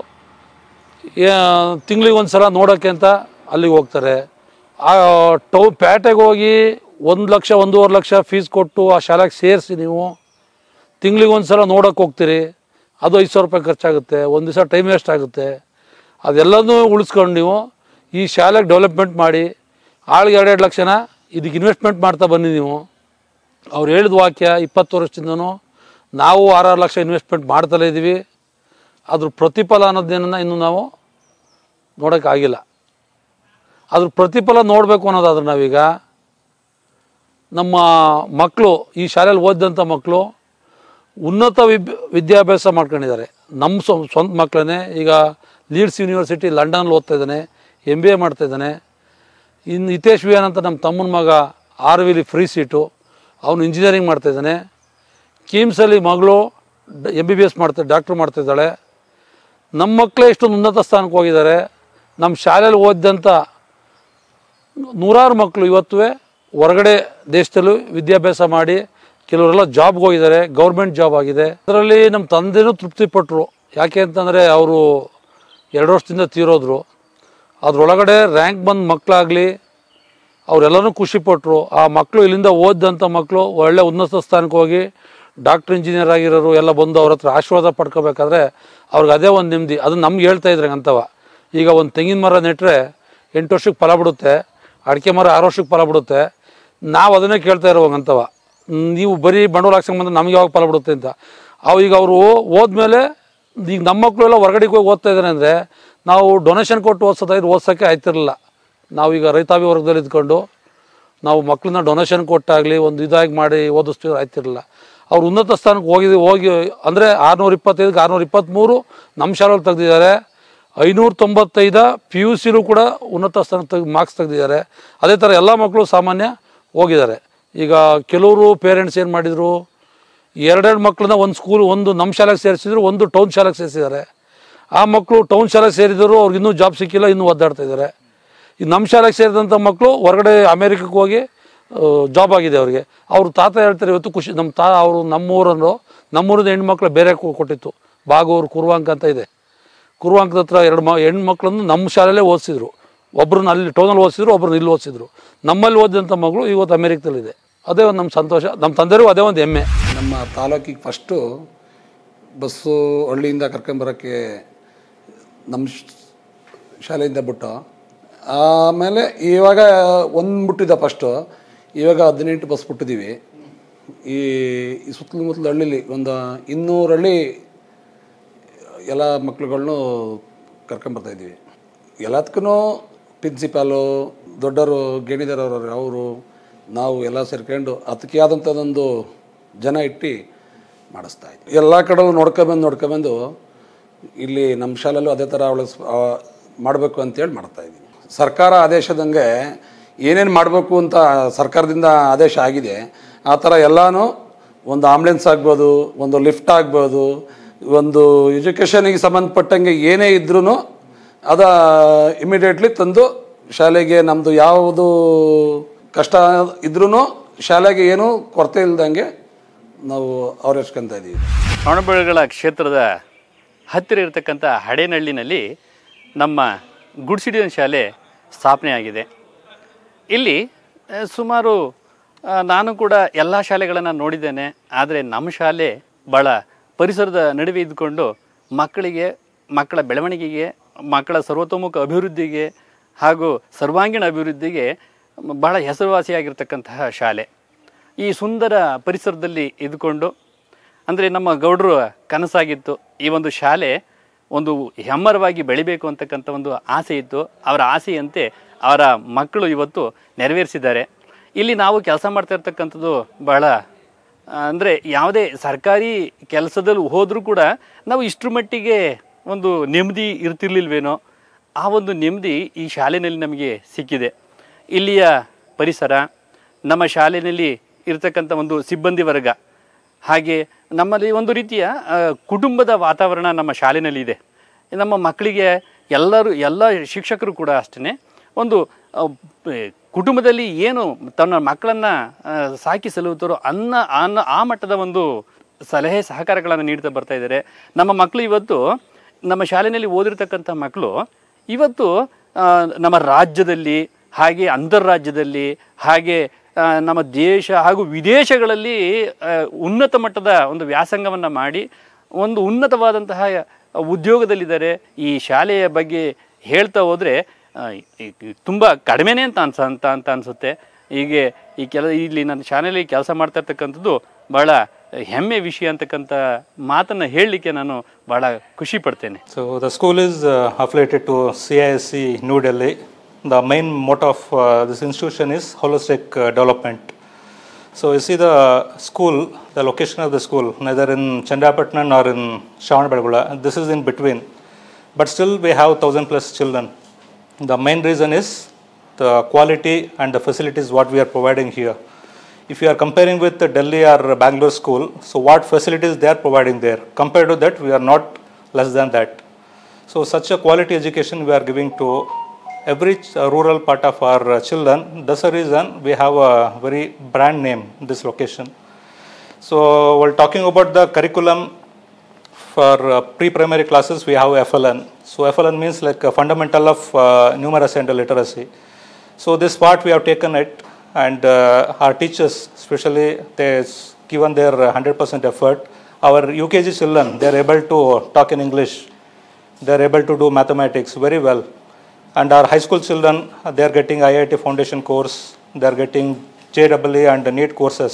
ತಿಂಗಳಿಗೆ ಒಂದು ಸಲ ನೋಡೋಕ್ಕೆ ಅಂತ ಅಲ್ಲಿಗೆ ಹೋಗ್ತಾರೆ ಆ ಟೌ ಪೇಟೆಗೆ ಹೋಗಿ ಒಂದು ಲಕ್ಷ ಒಂದೂವರೆ ಲಕ್ಷ ಫೀಸ್ ಕೊಟ್ಟು ಆ ಶಾಲೆಗೆ ಸೇರಿಸಿ ನೀವು ತಿಂಗಳಿಗೆ ಒಂದು ಸಲ ನೋಡೋಕೆ ಹೋಗ್ತೀರಿ ಅದು ಐದು ಸಾವಿರ ರೂಪಾಯಿ ಖರ್ಚಾಗುತ್ತೆ ಒಂದು ದಿವಸ ಟೈಮ್ ವೇಸ್ಟ್ ಆಗುತ್ತೆ ಅದೆಲ್ಲನೂ ಉಳಿಸ್ಕೊಂಡು ನೀವು ಈ ಶಾಲೆಗೆ ಡೆವಲಪ್ಮೆಂಟ್ ಮಾಡಿ ಆಳಿಗೆ ಎರಡೆರಡು ಲಕ್ಷನ ಇದಕ್ಕೆ ಇನ್ವೆಸ್ಟ್ಮೆಂಟ್ ಮಾಡ್ತಾ ಬನ್ನಿ ನೀವು ಅವ್ರು ಹೇಳಿದ ವಾಕ್ಯ ಇಪ್ಪತ್ತು ವರ್ಷದಿಂದನೂ ನಾವು ಆರಾರು ಲಕ್ಷ ಇನ್ವೆಸ್ಟ್ಮೆಂಟ್ ಮಾಡ್ತಲೇ ಇದ್ದೀವಿ ಅದ್ರ ಪ್ರತಿಫಲ ಅನ್ನೋದೇನನ್ನ ಇನ್ನು ನಾವು ನೋಡೋಕ್ಕಾಗಿಲ್ಲ ಅದ್ರ ಪ್ರತಿಫಲ ನೋಡಬೇಕು ಅನ್ನೋದಾದ್ರೆ ನಾವೀಗ ನಮ್ಮ ಮಕ್ಕಳು ಈ ಶಾಲೆಯಲ್ಲಿ ಓದಿದಂಥ ಮಕ್ಕಳು ಉನ್ನತ ವಿಬ್ ವಿದ್ಯಾಭ್ಯಾಸ ಮಾಡ್ಕೊಂಡಿದ್ದಾರೆ ನಮ್ಮ ಸ್ವ ಸ್ವಂತ ಮಕ್ಕಳನ್ನೇ ಈಗ ಲೀಡ್ಸ್ ಯೂನಿವರ್ಸಿಟಿ ಲಂಡನಲ್ಲಿ ಓದ್ತಾ ಇದ್ದಾನೆ ಎಮ್ ಬಿ ಎ ಮಾಡ್ತಾ ಇದ್ದಾನೆ ಇನ್ನು ಹಿತೇಶ್ ವಿಯಾನ್ ಅಂತ ನಮ್ಮ ತಮ್ಮನ ಮಗ ಆರ್ ವಿಲಿ ಫ್ರೀ ಸೀಟು ಅವನು ಇಂಜಿನಿಯರಿಂಗ್ ಮಾಡ್ತಾ ಇದ್ದಾನೆ ಕೀಮ್ಸಲ್ಲಿ ಮಗಳು ಎಮ್ ಬಿ ಬಿ ಎಸ್ ಮಾಡ್ತಾ ಡಾಕ್ಟ್ರ್ ಮಾಡ್ತಾ ಇದ್ದಾಳೆ ನಮ್ಮ ಮಕ್ಕಳೇ ಇಷ್ಟೊಂದು ಉನ್ನತ ಸ್ಥಾನಕ್ಕೆ ಹೋಗಿದ್ದಾರೆ ನಮ್ಮ ಶಾಲೆಯಲ್ಲಿ ಓದಿದಂಥ ನೂರಾರು ಮಕ್ಕಳು ಇವತ್ತು ಹೊರಗಡೆ ದೇಶದಲ್ಲೂ ವಿದ್ಯಾಭ್ಯಾಸ ಮಾಡಿ ಕೆಲವರೆಲ್ಲ ಜಾಬ್ಗೆ ಹೋಗಿದ್ದಾರೆ ಗೌರ್ಮೆಂಟ್ ಜಾಬ್ ಆಗಿದೆ ಅದರಲ್ಲಿ ನಮ್ಮ ತಂದೆನೂ ತೃಪ್ತಿಪಟ್ಟರು ಯಾಕೆ ಅಂತಂದರೆ ಅವರು ಎರಡು ವರ್ಷದಿಂದ ತೀರೋದ್ರು ಅದರೊಳಗಡೆ ರ್ಯಾಂಕ್ ಬಂದ ಮಕ್ಕಳಾಗಲಿ ಅವರೆಲ್ಲನೂ ಖುಷಿಪಟ್ಟರು ಆ ಮಕ್ಕಳು ಇಲ್ಲಿಂದ ಓದಿದಂಥ ಮಕ್ಕಳು ಒಳ್ಳೆ ಉನ್ನತ ಸ್ಥಾನಕ್ಕೆ ಹೋಗಿ ಡಾಕ್ಟ್ರ್ ಇಂಜಿನಿಯರ್ ಆಗಿರೋರು ಎಲ್ಲ ಬಂದು ಅವ್ರ ಹತ್ರ ಆಶೀರ್ವಾದ ಪಡ್ಕೋಬೇಕಾದ್ರೆ ಅವ್ರಿಗೆ ಅದೇ ಒಂದು ನೆಮ್ಮದಿ ಅದು ನಮ್ಗೆ ಹೇಳ್ತಾ ಇದ್ರೆ ಅಂತವ ಈಗ ಒಂದು ತೆಂಗಿನ ಮರ ನೆಟ್ಟರೆ ಎಂಟು ವರ್ಷಕ್ಕೆ ಫಲ ಬಿಡುತ್ತೆ ಅಡಿಕೆ ಮರ ಆರು ವರ್ಷಕ್ಕೆ ಫಲ ಬಿಡುತ್ತೆ ನಾವು ಅದನ್ನೇ ಕೇಳ್ತಾ ಇರೋವಾಗ ಅಂತವ ನೀವು ಬರೀ ಬಂಡವಾಳ ಹಾಕ್ಸಂಗೆ ಬಂದ್ರೆ ನಮಗೆ ಯಾವಾಗ ಫಲ ಬಿಡುತ್ತೆ ಅಂತ ಅವು ಈಗ ಅವರು ಹೋದ್ಮೇಲೆ ಈಗ ನಮ್ಮ ಮಕ್ಕಳು ಎಲ್ಲ ಹೊರಗಡೆಗೆ ಹೋಗಿ ಓದ್ತಾ ಇದ್ದಾರೆ ಅಂದರೆ ನಾವು ಡೊನೇಷನ್ ಕೊಟ್ಟು ಓದಿಸೋದಾದ್ರೆ ಓದ್ಸೋಕ್ಕೆ ಆಯ್ತಿರಲಿಲ್ಲ ನಾವೀಗ ರೈತಾಪಿ ವರ್ಗದಲ್ಲಿ ಇದ್ಕೊಂಡು ನಾವು ಮಕ್ಕಳನ್ನ ಡೊನೇಷನ್ ಕೊಟ್ಟಾಗಲಿ ಒಂದು ಇದಾಗಿ ಮಾಡಿ ಓದಿಸ್ತೀವಿ ಆಯ್ತಿರಲಿಲ್ಲ ಅವ್ರು ಉನ್ನತ ಸ್ಥಾನಕ್ಕೆ ಹೋಗಿ ಹೋಗಿ ಅಂದರೆ ಆರುನೂರ ಇಪ್ಪತ್ತೈದಕ್ಕೆ ಆರುನೂರ ಇಪ್ಪತ್ತ್ಮೂರು ನಮ್ಮ ಶಾಲೆಯಲ್ಲಿ ತೆಗೆದಿದ್ದಾರೆ ಐನೂರ ತೊಂಬತ್ತೈದ ಪಿ ಯು ಸಿಲೂ ಕೂಡ ಉನ್ನತ ಸ್ಥಾನ ತೆಗ್ ಮಾರ್ಕ್ಸ್ ತೆಗೆದಿದ್ದಾರೆ ಅದೇ ಥರ ಎಲ್ಲ ಮಕ್ಕಳು ಸಾಮಾನ್ಯ ಹೋಗಿದ್ದಾರೆ ಈಗ ಕೆಲವರು ಪೇರೆಂಟ್ಸ್ ಏನು ಮಾಡಿದರು ಎರಡೆರಡು ಮಕ್ಕಳನ್ನ ಒಂದು ಸ್ಕೂಲ್ ಒಂದು ನಮ್ಮ ಶಾಲೆಗೆ ಸೇರಿಸಿದ್ರು ಒಂದು ಟೌನ್ ಶಾಲೆಗೆ ಸೇರಿಸಿದ್ದಾರೆ ಆ ಮಕ್ಕಳು ಟೌನ್ ಶಾಲೆಗೆ ಸೇರಿದರು ಅವ್ರಿಗೆ ಇನ್ನೂ ಜಾಬ್ ಸಿಕ್ಕಿಲ್ಲ ಇನ್ನೂ ಒದ್ದಾಡ್ತಾ ಇದ್ದಾರೆ ಈ ನಮ್ಮ ಶಾಲೆಗೆ ಸೇರಿದಂಥ ಮಕ್ಕಳು ಹೊರಗಡೆ ಅಮೇರಿಕಕ್ಕೆ ಹೋಗಿ ಜಾಬ್ ಆಗಿದೆ ಅವ್ರಿಗೆ ಅವ್ರ ತಾತ ಹೇಳ್ತಾರೆ ಇವತ್ತು ಖುಷಿ ನಮ್ಮ ತಾ ಅವರು ನಮ್ಮೂರನ್ನು ನಮ್ಮೂರದ ಹೆಣ್ಮಕ್ಳು ಬೇರೆ ಕೊ- ಕೊಟ್ಟಿತ್ತು ಬಾಗೂರು ಕುರುವಾಂಕ ಅಂತ ಇದೆ ಕುರುವಾಂಕದ ಹತ್ರ ಎರಡು ಮ ಹೆಣ್ಮಕ್ಳನ್ನು ನಮ್ಮ ಶಾಲೆಯಲ್ಲೇ ಓದಿಸಿದ್ರು ಒಬ್ಬರನ್ನ ಅಲ್ಲಿ ಟೌನಲ್ಲಿ ಓದಿಸಿದ್ರು ಒಬ್ಬರನ್ನ ಇಲ್ಲಿ ಓದಿಸಿದ್ರು ನಮ್ಮಲ್ಲಿ ಓದಿದಂಥ ಮಗಳು ಇವತ್ತು ಅಮೇರಿಕದಲ್ಲಿದೆ ಅದೇ ಒಂದು ನಮ್ಮ ಸಂತೋಷ ನಮ್ಮ ತಂದೆಯರಿಗೂ ಅದೇ ಒಂದು ಹೆಮ್ಮೆ ನಮ್ಮ ತಾಲೂಕಿಗೆ ಫಸ್ಟು ಬಸ್ಸು ಹಳ್ಳಿಯಿಂದ ಕರ್ಕೊಂಬರೋಕ್ಕೆ ನಮ್ಮ ಶ್- ಶಾಲೆಯಿಂದ ಬಿಟ್ಟು ಆಮೇಲೆ ಇವಾಗ ಒಂದು ಬಿಟ್ಟಿದ್ದ ಫಸ್ಟು ಇವಾಗ ಹದಿನೆಂಟು ಬಸ್ ಬಿಟ್ಟಿದ್ದೀವಿ ಈ ಈ ಸುತ್ತಮುತ್ತಲ ಹಳ್ಳಿಲಿ ಒಂದು ಇನ್ನೂರು ಹಳ್ಳಿ ಎಲ್ಲ ಮಕ್ಳುಗಳ್ನು ಕರ್ಕೊಂಬರ್ತಾ ಇದ್ದೀವಿ ಎಲ್ಲದಕ್ಕೂ ಪ್ರಿನ್ಸಿಪಾಲು ದೊಡ್ಡವರು ಗೇಣಿದಾರವರು ಅವರು ನಾವು ಎಲ್ಲ ಸೇರ್ಕೊಂಡು ಅದಕ್ಕೆ ಆದಂಥದ್ದೊಂದು ಜನ ಇಟ್ಟು ಮಾಡಿಸ್ತಾ ಇದ್ವಿ ಎಲ್ಲ ಕಡೆ ನೋಡ್ಕೊಬಂದು ನೋಡ್ಕೊಬಂದು ಇಲ್ಲಿ ನಮ್ಮ ಶಾಲೆಯಲ್ಲೂ ಅದೇ ಥರ ಅವಳು ಮಾಡಬೇಕು ಅಂತೇಳಿ ಮಾಡ್ತಾ ಇದ್ದೀವಿ ಸರ್ಕಾರ ಆದೇಶದಂಗೆ ಏನೇನು ಮಾಡಬೇಕು ಅಂತ ಸರ್ಕಾರದಿಂದ ಆದೇಶ ಆಗಿದೆ ಆ ಥರ ಎಲ್ಲನೂ ಒಂದು ಆಂಬ್ಯುಲೆನ್ಸ್ ಆಗ್ಬೋದು ಒಂದು ಲಿಫ್ಟ್ ಆಗ್ಬೋದು ಒಂದು ಎಜುಕೇಷನಿಗೆ ಸಂಬಂಧಪಟ್ಟಂಗೆ ಏನೇ ಇದ್ರೂ ಅದ ಇಮಿಡಿಯೇಟ್ಲಿ ತಂದು ಶಾಲೆಗೆ ನಮ್ಮದು ಯಾವುದು ಕಷ್ಟ ಇದ್ರೂ ಶಾಲೆಗೆ ಏನೂ ಕೊರತೆ ಇಲ್ದಂಗೆ ನಾವು ಅವರೆಸ್ಕೊಂತ ಇದ್ದೀವಿ ಶ್ರವಣಬೆಳಗೊಳ ಕ್ಷೇತ್ರದ ಹತ್ತಿರ ಇರತಕ್ಕಂಥ ಹಡೇನಹಳ್ಳಿನಲ್ಲಿ ನಮ್ಮ ಗುಡ್ ಸಿಟಿಜನ್ ಶಾಲೆ ಸ್ಥಾಪನೆಯಾಗಿದೆ ಇಲ್ಲಿ ಆ, ಸುಮಾರು ಆ, ನಾನು ಕೂಡ ಎಲ್ಲ ಶಾಲೆಗಳನ್ನು ನೋಡಿದ್ದೇನೆ ಆದರೆ ನಮ್ಮ ಶಾಲೆ ಭಾಳ ಪರಿಸರದ ನಡುವೆ ಇದ್ದುಕೊಂಡು ಮಕ್ಕಳಿಗೆ ಮಕ್ಕಳ ಬೆಳವಣಿಗೆಗೆ ಮಕ್ಕಳ ಸರ್ವತೋಮುಖ ಅಭಿವೃದ್ಧಿಗೆ ಹಾಗೂ ಸರ್ವಾಂಗೀಣ ಅಭಿವೃದ್ಧಿಗೆ ಬಹಳ ಹೆಸರುವಾಸಿಯಾಗಿರ್ತಕ್ಕಂತಹ ಶಾಲೆ ಈ ಸುಂದರ ಪರಿಸರದಲ್ಲಿ ಇದ್ದುಕೊಂಡು ಅಂದರೆ ನಮ್ಮ ಗೌಡರು ಕನಸಾಗಿತ್ತು ಈ ಒಂದು ಶಾಲೆ ಒಂದು ಹೆಮ್ಮರವಾಗಿ ಬೆಳಿಬೇಕು ಅಂತಕ್ಕಂಥ ಒಂದು ಆಸೆ ಇತ್ತು ಅವರ ಆಸೆಯಂತೆ ಅವರ ಮಕ್ಕಳು ಇವತ್ತು ನೆರವೇರಿಸಿದ್ದಾರೆ ಇಲ್ಲಿ ನಾವು ಕೆಲಸ ಮಾಡ್ತಾ ಇರ್ತಕ್ಕಂಥದ್ದು ಬಹಳ ಅಂದರೆ ಯಾವುದೇ ಸರ್ಕಾರಿ ಕೆಲಸದಲ್ಲಿ ಹೋದರೂ ಕೂಡ ನಾವು ಇಷ್ಟರ ಮಟ್ಟಿಗೆ ಒಂದು ನೆಮ್ಮದಿ ಇರ್ತಿರ್ಲಿಲ್ವೇನೋ ಆ ಒಂದು ನೆಮ್ಮದಿ ಈ ಶಾಲೆಯಲ್ಲಿ ನಮಗೆ ಸಿಕ್ಕಿದೆ ಇಲ್ಲಿಯ ಪರಿಸರ ನಮ್ಮ ಶಾಲೆಯಲ್ಲಿ ಇರತಕ್ಕಂಥ ಒಂದು ಸಿಬ್ಬಂದಿ ವರ್ಗ ಹಾಗೆ ನಮ್ಮಲ್ಲಿ ಒಂದು ರೀತಿಯ ಆ, ಕುಟುಂಬದ ವಾತಾವರಣ ನಮ್ಮ ಶಾಲೆಯಲ್ಲಿ ಇದೆ ನಮ್ಮ ಮಕ್ಕಳಿಗೆ ಎಲ್ಲರೂ ಎಲ್ಲ ಶಿಕ್ಷಕರು ಕೂಡ ಅಷ್ಟೇ ಒಂದು ಆ, ಪ- ಕುಟುಂಬದಲ್ಲಿ ಏನು ತನ್ನ ಮಕ್ಕಳನ್ನು ಸಾಕಿ ಸಲುತ್ತಾರೋ ಅನ್ನ ಅನ್ನ ಆ ಮಟ್ಟದ ಒಂದು ಸಲಹೆ ಸಹಕಾರಗಳನ್ನು ನೀಡ್ತಾ ಬರ್ತಾ ಇದ್ದಾರೆ ನಮ್ಮ ಮಕ್ಕಳು ಇವತ್ತು ನಮ್ಮ ಶಾಲೆಯಲ್ಲಿ ಓದಿರ್ತಕ್ಕಂಥ ಮಕ್ಕಳು ಇವತ್ತು ಆ, ನಮ್ಮ ರಾಜ್ಯದಲ್ಲಿ ಹಾಗೆ ಅಂತರ್ರಾಜ್ಯದಲ್ಲಿ ಹಾಗೆ ಆ, ನಮ್ಮ ದೇಶ ಹಾಗೂ ವಿದೇಶಗಳಲ್ಲಿ ಆ, ಉನ್ನತ ಮಟ್ಟದ ಒಂದು ವ್ಯಾಸಂಗವನ್ನು ಮಾಡಿ ಒಂದು ಉನ್ನತವಾದಂತಹ ಉದ್ಯೋಗದಲ್ಲಿದ್ದಾರೆ ಈ ಶಾಲೆಯ ಬಗ್ಗೆ ಹೇಳ್ತಾ ಹೋದರೆ ತುಂಬ ಕಡಿಮೆನೇ ಅಂತ ಅನ್ಸ ಅಂತ ಅಂತ ಅನಿಸುತ್ತೆ ಹೀಗೆ ಈ ಕೆಲ ಇಲ್ಲಿ ನನ್ನ ಶಾಲೆಯಲ್ಲಿ ಕೆಲಸ ಮಾಡ್ತಾ ಇರ್ತಕ್ಕಂಥದ್ದು ಭಾಳ ಹೆಮ್ಮೆ ವಿಷಯ ಅಂತಕ್ಕಂಥ ಮಾತನ್ನು ಹೇಳಲಿಕ್ಕೆ ನಾನು ಭಾಳ ಖುಷಿ ಪಡ್ತೇನೆ So the school is uh, affiliated to CISC New Delhi. The main motto of uh, this institution is holistic uh, development. So you see the school, the location of the school, neither in Chandrapatna nor in Shravanabelagula. This is in between, but still we have thousand plus children. The main reason is the quality and the facilities what we are providing here. If you are comparing with the Delhi or Bangalore school, so what facilities they are providing there? Compared to that, we are not less than that. So such a quality education we are giving to every ch- uh, rural part of our uh, children. That's the reason we have a very brand name this location. So while talking about the curriculum for uh, pre-primary classes, we have FLN. So FLN means like a fundamental of uh, numeracy and literacy. So this part we have taken it, and uh, our teachers, especially, they s- given their uh, 100% effort. Our UKG children, they are able to talk in English. They are able to do mathematics very well. And our high school children, uh, they are getting IIT foundation course. They are getting JEE and NEET courses.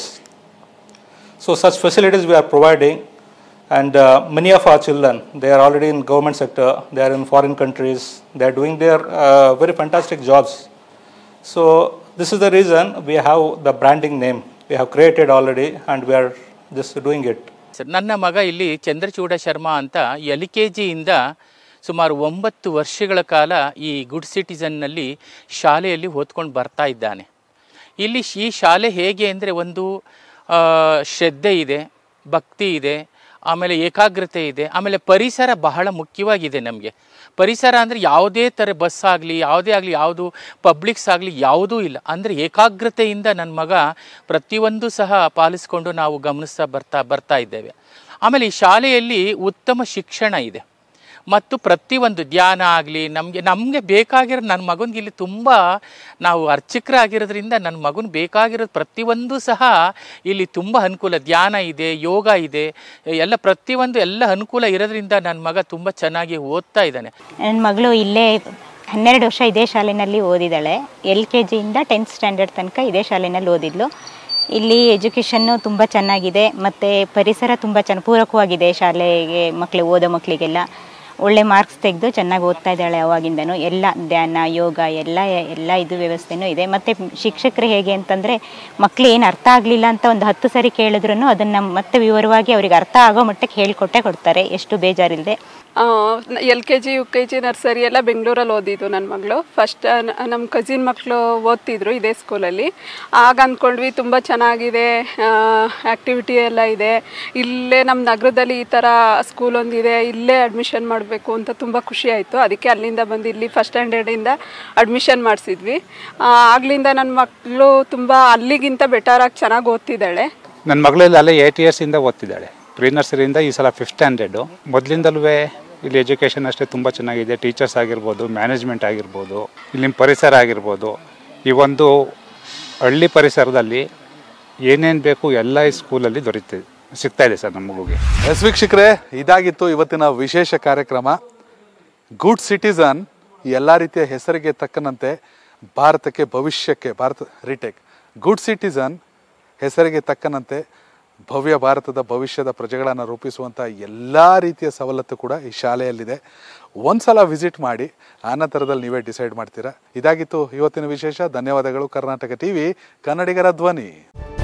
So such facilities we are providing, and uh, many of our children they are already in government sector. They are in foreign countries. They are doing their uh, very fantastic jobs. So this is the reason we have the branding name. We have created already, and we are just doing it. Sir ನನ್ನ ಮಗ ಇಲ್ಲಿ ಚಂದ್ರಚೂಡ ಶರ್ಮಾ ಅಂತ L K ಜಿಯಿಂದ ಸುಮಾರು ಒಂಬತ್ತು ವರ್ಷಗಳ ಕಾಲ ಈ good ಸಿಟಿಸನ್ನಲ್ಲಿ ಶಾಲೆಯಲ್ಲಿ ಓದ್ಕೊಂಡು ಬರ್ತಾ ಇದ್ದಾನೆ ಇಲ್ಲಿ ಶ್- ಈ ಶಾಲೆ ಹೇಗೆ ಅಂದರೆ ಒಂದು ಆ, ಶ್ರದ್ಧೆ ಇದೆ ಭಕ್ತಿ ಇದೆ ಆಮೇಲೆ ಏಕಾಗ್ರತೆ ಇದೆ ಆಮೇಲೆ ಪರಿಸರ ಬಹಳ ಮುಖ್ಯವಾಗಿದೆ ನಮಗೆ ಪರಿಸರ ಅಂದರೆ ಯಾವುದೇ ಥರ ಬಸ್ ಆಗಲಿ ಯಾವುದೇ ಆಗಲಿ ಯಾವುದು ಪಬ್ಲಿಕ್ಸ್ ಆಗಲಿ ಯಾವುದೂ ಇಲ್ಲ ಅಂದರೆ ಏಕಾಗ್ರತೆಯಿಂದ ನನ್ನ ಮಗ ಪ್ರತಿಯೊಂದು ಸಹ ಪಾಲಿಸ್ಕೊಂಡು ನಾವು ಗಮನಿಸ್ತಾ ಬರ್ತಾ ಬರ್ತಾ ಇದ್ದೇವೆ ಆಮೇಲೆ ಈ ಶಾಲೆಯಲ್ಲಿ ಉತ್ತಮ ಶಿಕ್ಷಣ ಇದೆ ಮತ್ತು ಪ್ರತಿಯೊಂದು ಧ್ಯಾನ ಆಗಲಿ ನಮಗೆ ನಮಗೆ ಬೇಕಾಗಿರೋ ನನ್ನ ಮಗನಿಗೆ ಇಲ್ಲಿ ತುಂಬ ನಾವು ಅರ್ಚಕರಾಗಿರೋದ್ರಿಂದ ನನ್ನ ಮಗನ ಬೇಕಾಗಿರೋದು ಪ್ರತಿಯೊಂದು ಸಹ ಇಲ್ಲಿ ತುಂಬ ಅನುಕೂಲ ಧ್ಯಾನ ಇದೆ ಯೋಗ ಇದೆ ಎಲ್ಲ ಪ್ರತಿಯೊಂದು ಎಲ್ಲ ಅನುಕೂಲ ಇರೋದ್ರಿಂದ ನನ್ನ ಮಗ ತುಂಬ ಚೆನ್ನಾಗಿ ಓದ್ತಾ ಇದ್ದಾನೆ ನನ್ನ ಮಗಳು ಇಲ್ಲೇ ಹನ್ನೆರಡು ವರ್ಷ ಇದೇ ಶಾಲೆಯಲ್ಲಿ ಓದಿದ್ದಾಳೆ ಎಲ್ ಕೆ ಜಿಯಿಂದ ಟೆಂತ್ ಸ್ಟ್ಯಾಂಡರ್ಡ್ ತನಕ ಇದೇ ಶಾಲೆಯಲ್ಲಿ ಓದಿದ್ಲು ಇಲ್ಲಿ ಎಜುಕೇಷನ್ನು ತುಂಬ ಚೆನ್ನಾಗಿದೆ ಮತ್ತು ಪರಿಸರ ತುಂಬ ಚೆನ್ನ ಪೂರಕವಾಗಿದೆ ಶಾಲೆಗೆ ಮಕ್ಕಳು ಓದೋ ಮಕ್ಕಳಿಗೆಲ್ಲ ಒಳ್ಳೆ ಮಾರ್ಕ್ಸ್ ತೆಗೆದು ಚೆನ್ನಾಗಿ ಓದ್ತಾ ಇದ್ದಾಳೆ ಅವಾಗಿಂದನೂ ಎಲ್ಲ ಧ್ಯಾನ ಯೋಗ ಎಲ್ಲ ಎಲ್ಲ ಇದು ವ್ಯವಸ್ಥೆನೂ ಇದೆ ಮತ್ತು ಶಿಕ್ಷಕರು ಹೇಗೆ ಅಂತಂದರೆ ಮಕ್ಕಳು ಏನು ಅರ್ಥ ಆಗಲಿಲ್ಲ ಅಂತ ಒಂದು ಹತ್ತು ಸರಿ ಕೇಳಿದ್ರು ಅದನ್ನು ಮತ್ತೆ ವಿವರವಾಗಿ ಅವ್ರಿಗೆ ಅರ್ಥ ಆಗೋ ಮಟ್ಟಕ್ಕೆ ಹೇಳಿಕೊಟ್ಟೆ ಕೊಡ್ತಾರೆ ಎಷ್ಟು ಬೇಜಾರಿಲ್ಲದೆ L K G U K G nursery ಎಲ್ಲ ಬೆಂಗಳೂರಲ್ಲಿ ಓದಿದ್ದು ನನ್ನ ಮಗಳು ಫಸ್ಟ್ ನಮ್ಮ ಕಸಿನ್ ಮಕ್ಕಳು ಓದ್ತಿದ್ರು ಇದೇ ಸ್ಕೂಲಲ್ಲಿ ಆಗ ಅಂದ್ಕೊಂಡ್ವಿ ತುಂಬ ಚೆನ್ನಾಗಿದೆ ಆ್ಯಕ್ಟಿವಿಟಿ ಎಲ್ಲ ಇದೆ ಇಲ್ಲೇ ನಮ್ಮ ನಗರದಲ್ಲಿ ಈ ಥರ ಸ್ಕೂಲ್ ಒಂದಿದೆ ಇಲ್ಲೇ ಅಡ್ಮಿಷನ್ ಮಾಡಬೇಕು ಅಂತ ತುಂಬ ಖುಷಿ ಆಯಿತು ಅದಕ್ಕೆ ಅಲ್ಲಿಂದ ಬಂದು ಇಲ್ಲಿ ಫಸ್ಟ್ ಸ್ಟ್ಯಾಂಡರ್ಡಿಂದ ಅಡ್ಮಿಷನ್ ಮಾಡಿಸಿದ್ವಿ ಆಗ್ಲಿಂದ ನನ್ನ ಮಕ್ಕಳು ತುಂಬ ಅಲ್ಲಿಗಿಂತ ಬೆಟರಾಗಿ ಚೆನ್ನಾಗಿ ಓದ್ತಿದ್ದಾಳೆ ನನ್ನ ಮಗಳಲ್ಲಿ ಅಲ್ಲೇ ಏಟ್ ಇಯರ್ಸಿಂದ ಓದ್ತಿದ್ದಾಳೆ ಪ್ರೀ ನರ್ಸರಿಯಿಂದ ಈ ಸಲ ಫಿಫ್ತ್ ಸ್ಟ್ಯಾಂಡರ್ಡು ಮೊದಲಿಂದಲೂ ಇಲ್ಲಿ ಎಜುಕೇಷನ್ ಅಷ್ಟೇ ತುಂಬ ಚೆನ್ನಾಗಿದೆ ಟೀಚರ್ಸ್ ಆಗಿರ್ಬೋದು ಮ್ಯಾನೇಜ್ಮೆಂಟ್ ಆಗಿರ್ಬೋದು ಇಲ್ಲಿನ ಪರಿಸರ ಆಗಿರ್ಬೋದು ಈ ಒಂದು ಹಳ್ಳಿ ಪರಿಸರದಲ್ಲಿ ಏನೇನು ಬೇಕು ಎಲ್ಲ ಈ ಸ್ಕೂಲಲ್ಲಿ ದೊರೀತಿದೆ ಸಿಗ್ತಾ ಇದೆ ಸರ್ ನಮ್ಮ ಮಗುಗೆ ಎಸ್ ವೀಕ್ಷಕರೇ ಇದಾಗಿತ್ತು ಇವತ್ತಿನ ವಿಶೇಷ ಕಾರ್ಯಕ್ರಮ ಗುಡ್ ಸಿಟಿಸನ್ ಎಲ್ಲ ರೀತಿಯ ಹೆಸರಿಗೆ ತಕ್ಕನಂತೆ ಭಾರತಕ್ಕೆ ಭವಿಷ್ಯಕ್ಕೆ ಭಾರತ ರಿಟೇಕ್ ಗುಡ್ ಸಿಟಿಸನ್ ಹೆಸರಿಗೆ ತಕ್ಕನಂತೆ ಭವ್ಯ ಭಾರತದ ಭವಿಷ್ಯದ ಪ್ರಜೆಗಳನ್ನು ರೂಪಿಸುವಂಥ ಎಲ್ಲ ರೀತಿಯ ಸವಲತ್ತು ಕೂಡ ಈ ಶಾಲೆಯಲ್ಲಿದೆ ಒಂದ್ಸಲ ವಿಸಿಟ್ ಮಾಡಿ ಆನಂತರದಲ್ಲಿ ನೀವೇ ಡಿಸೈಡ್ ಮಾಡ್ತೀರಾ ಇದಾಗಿತ್ತು ಇವತ್ತಿನ ವಿಶೇಷ ಧನ್ಯವಾದಗಳು ಕರ್ನಾಟಕ ಟಿವಿ ಕನ್ನಡಿಗರ ಧ್ವನಿ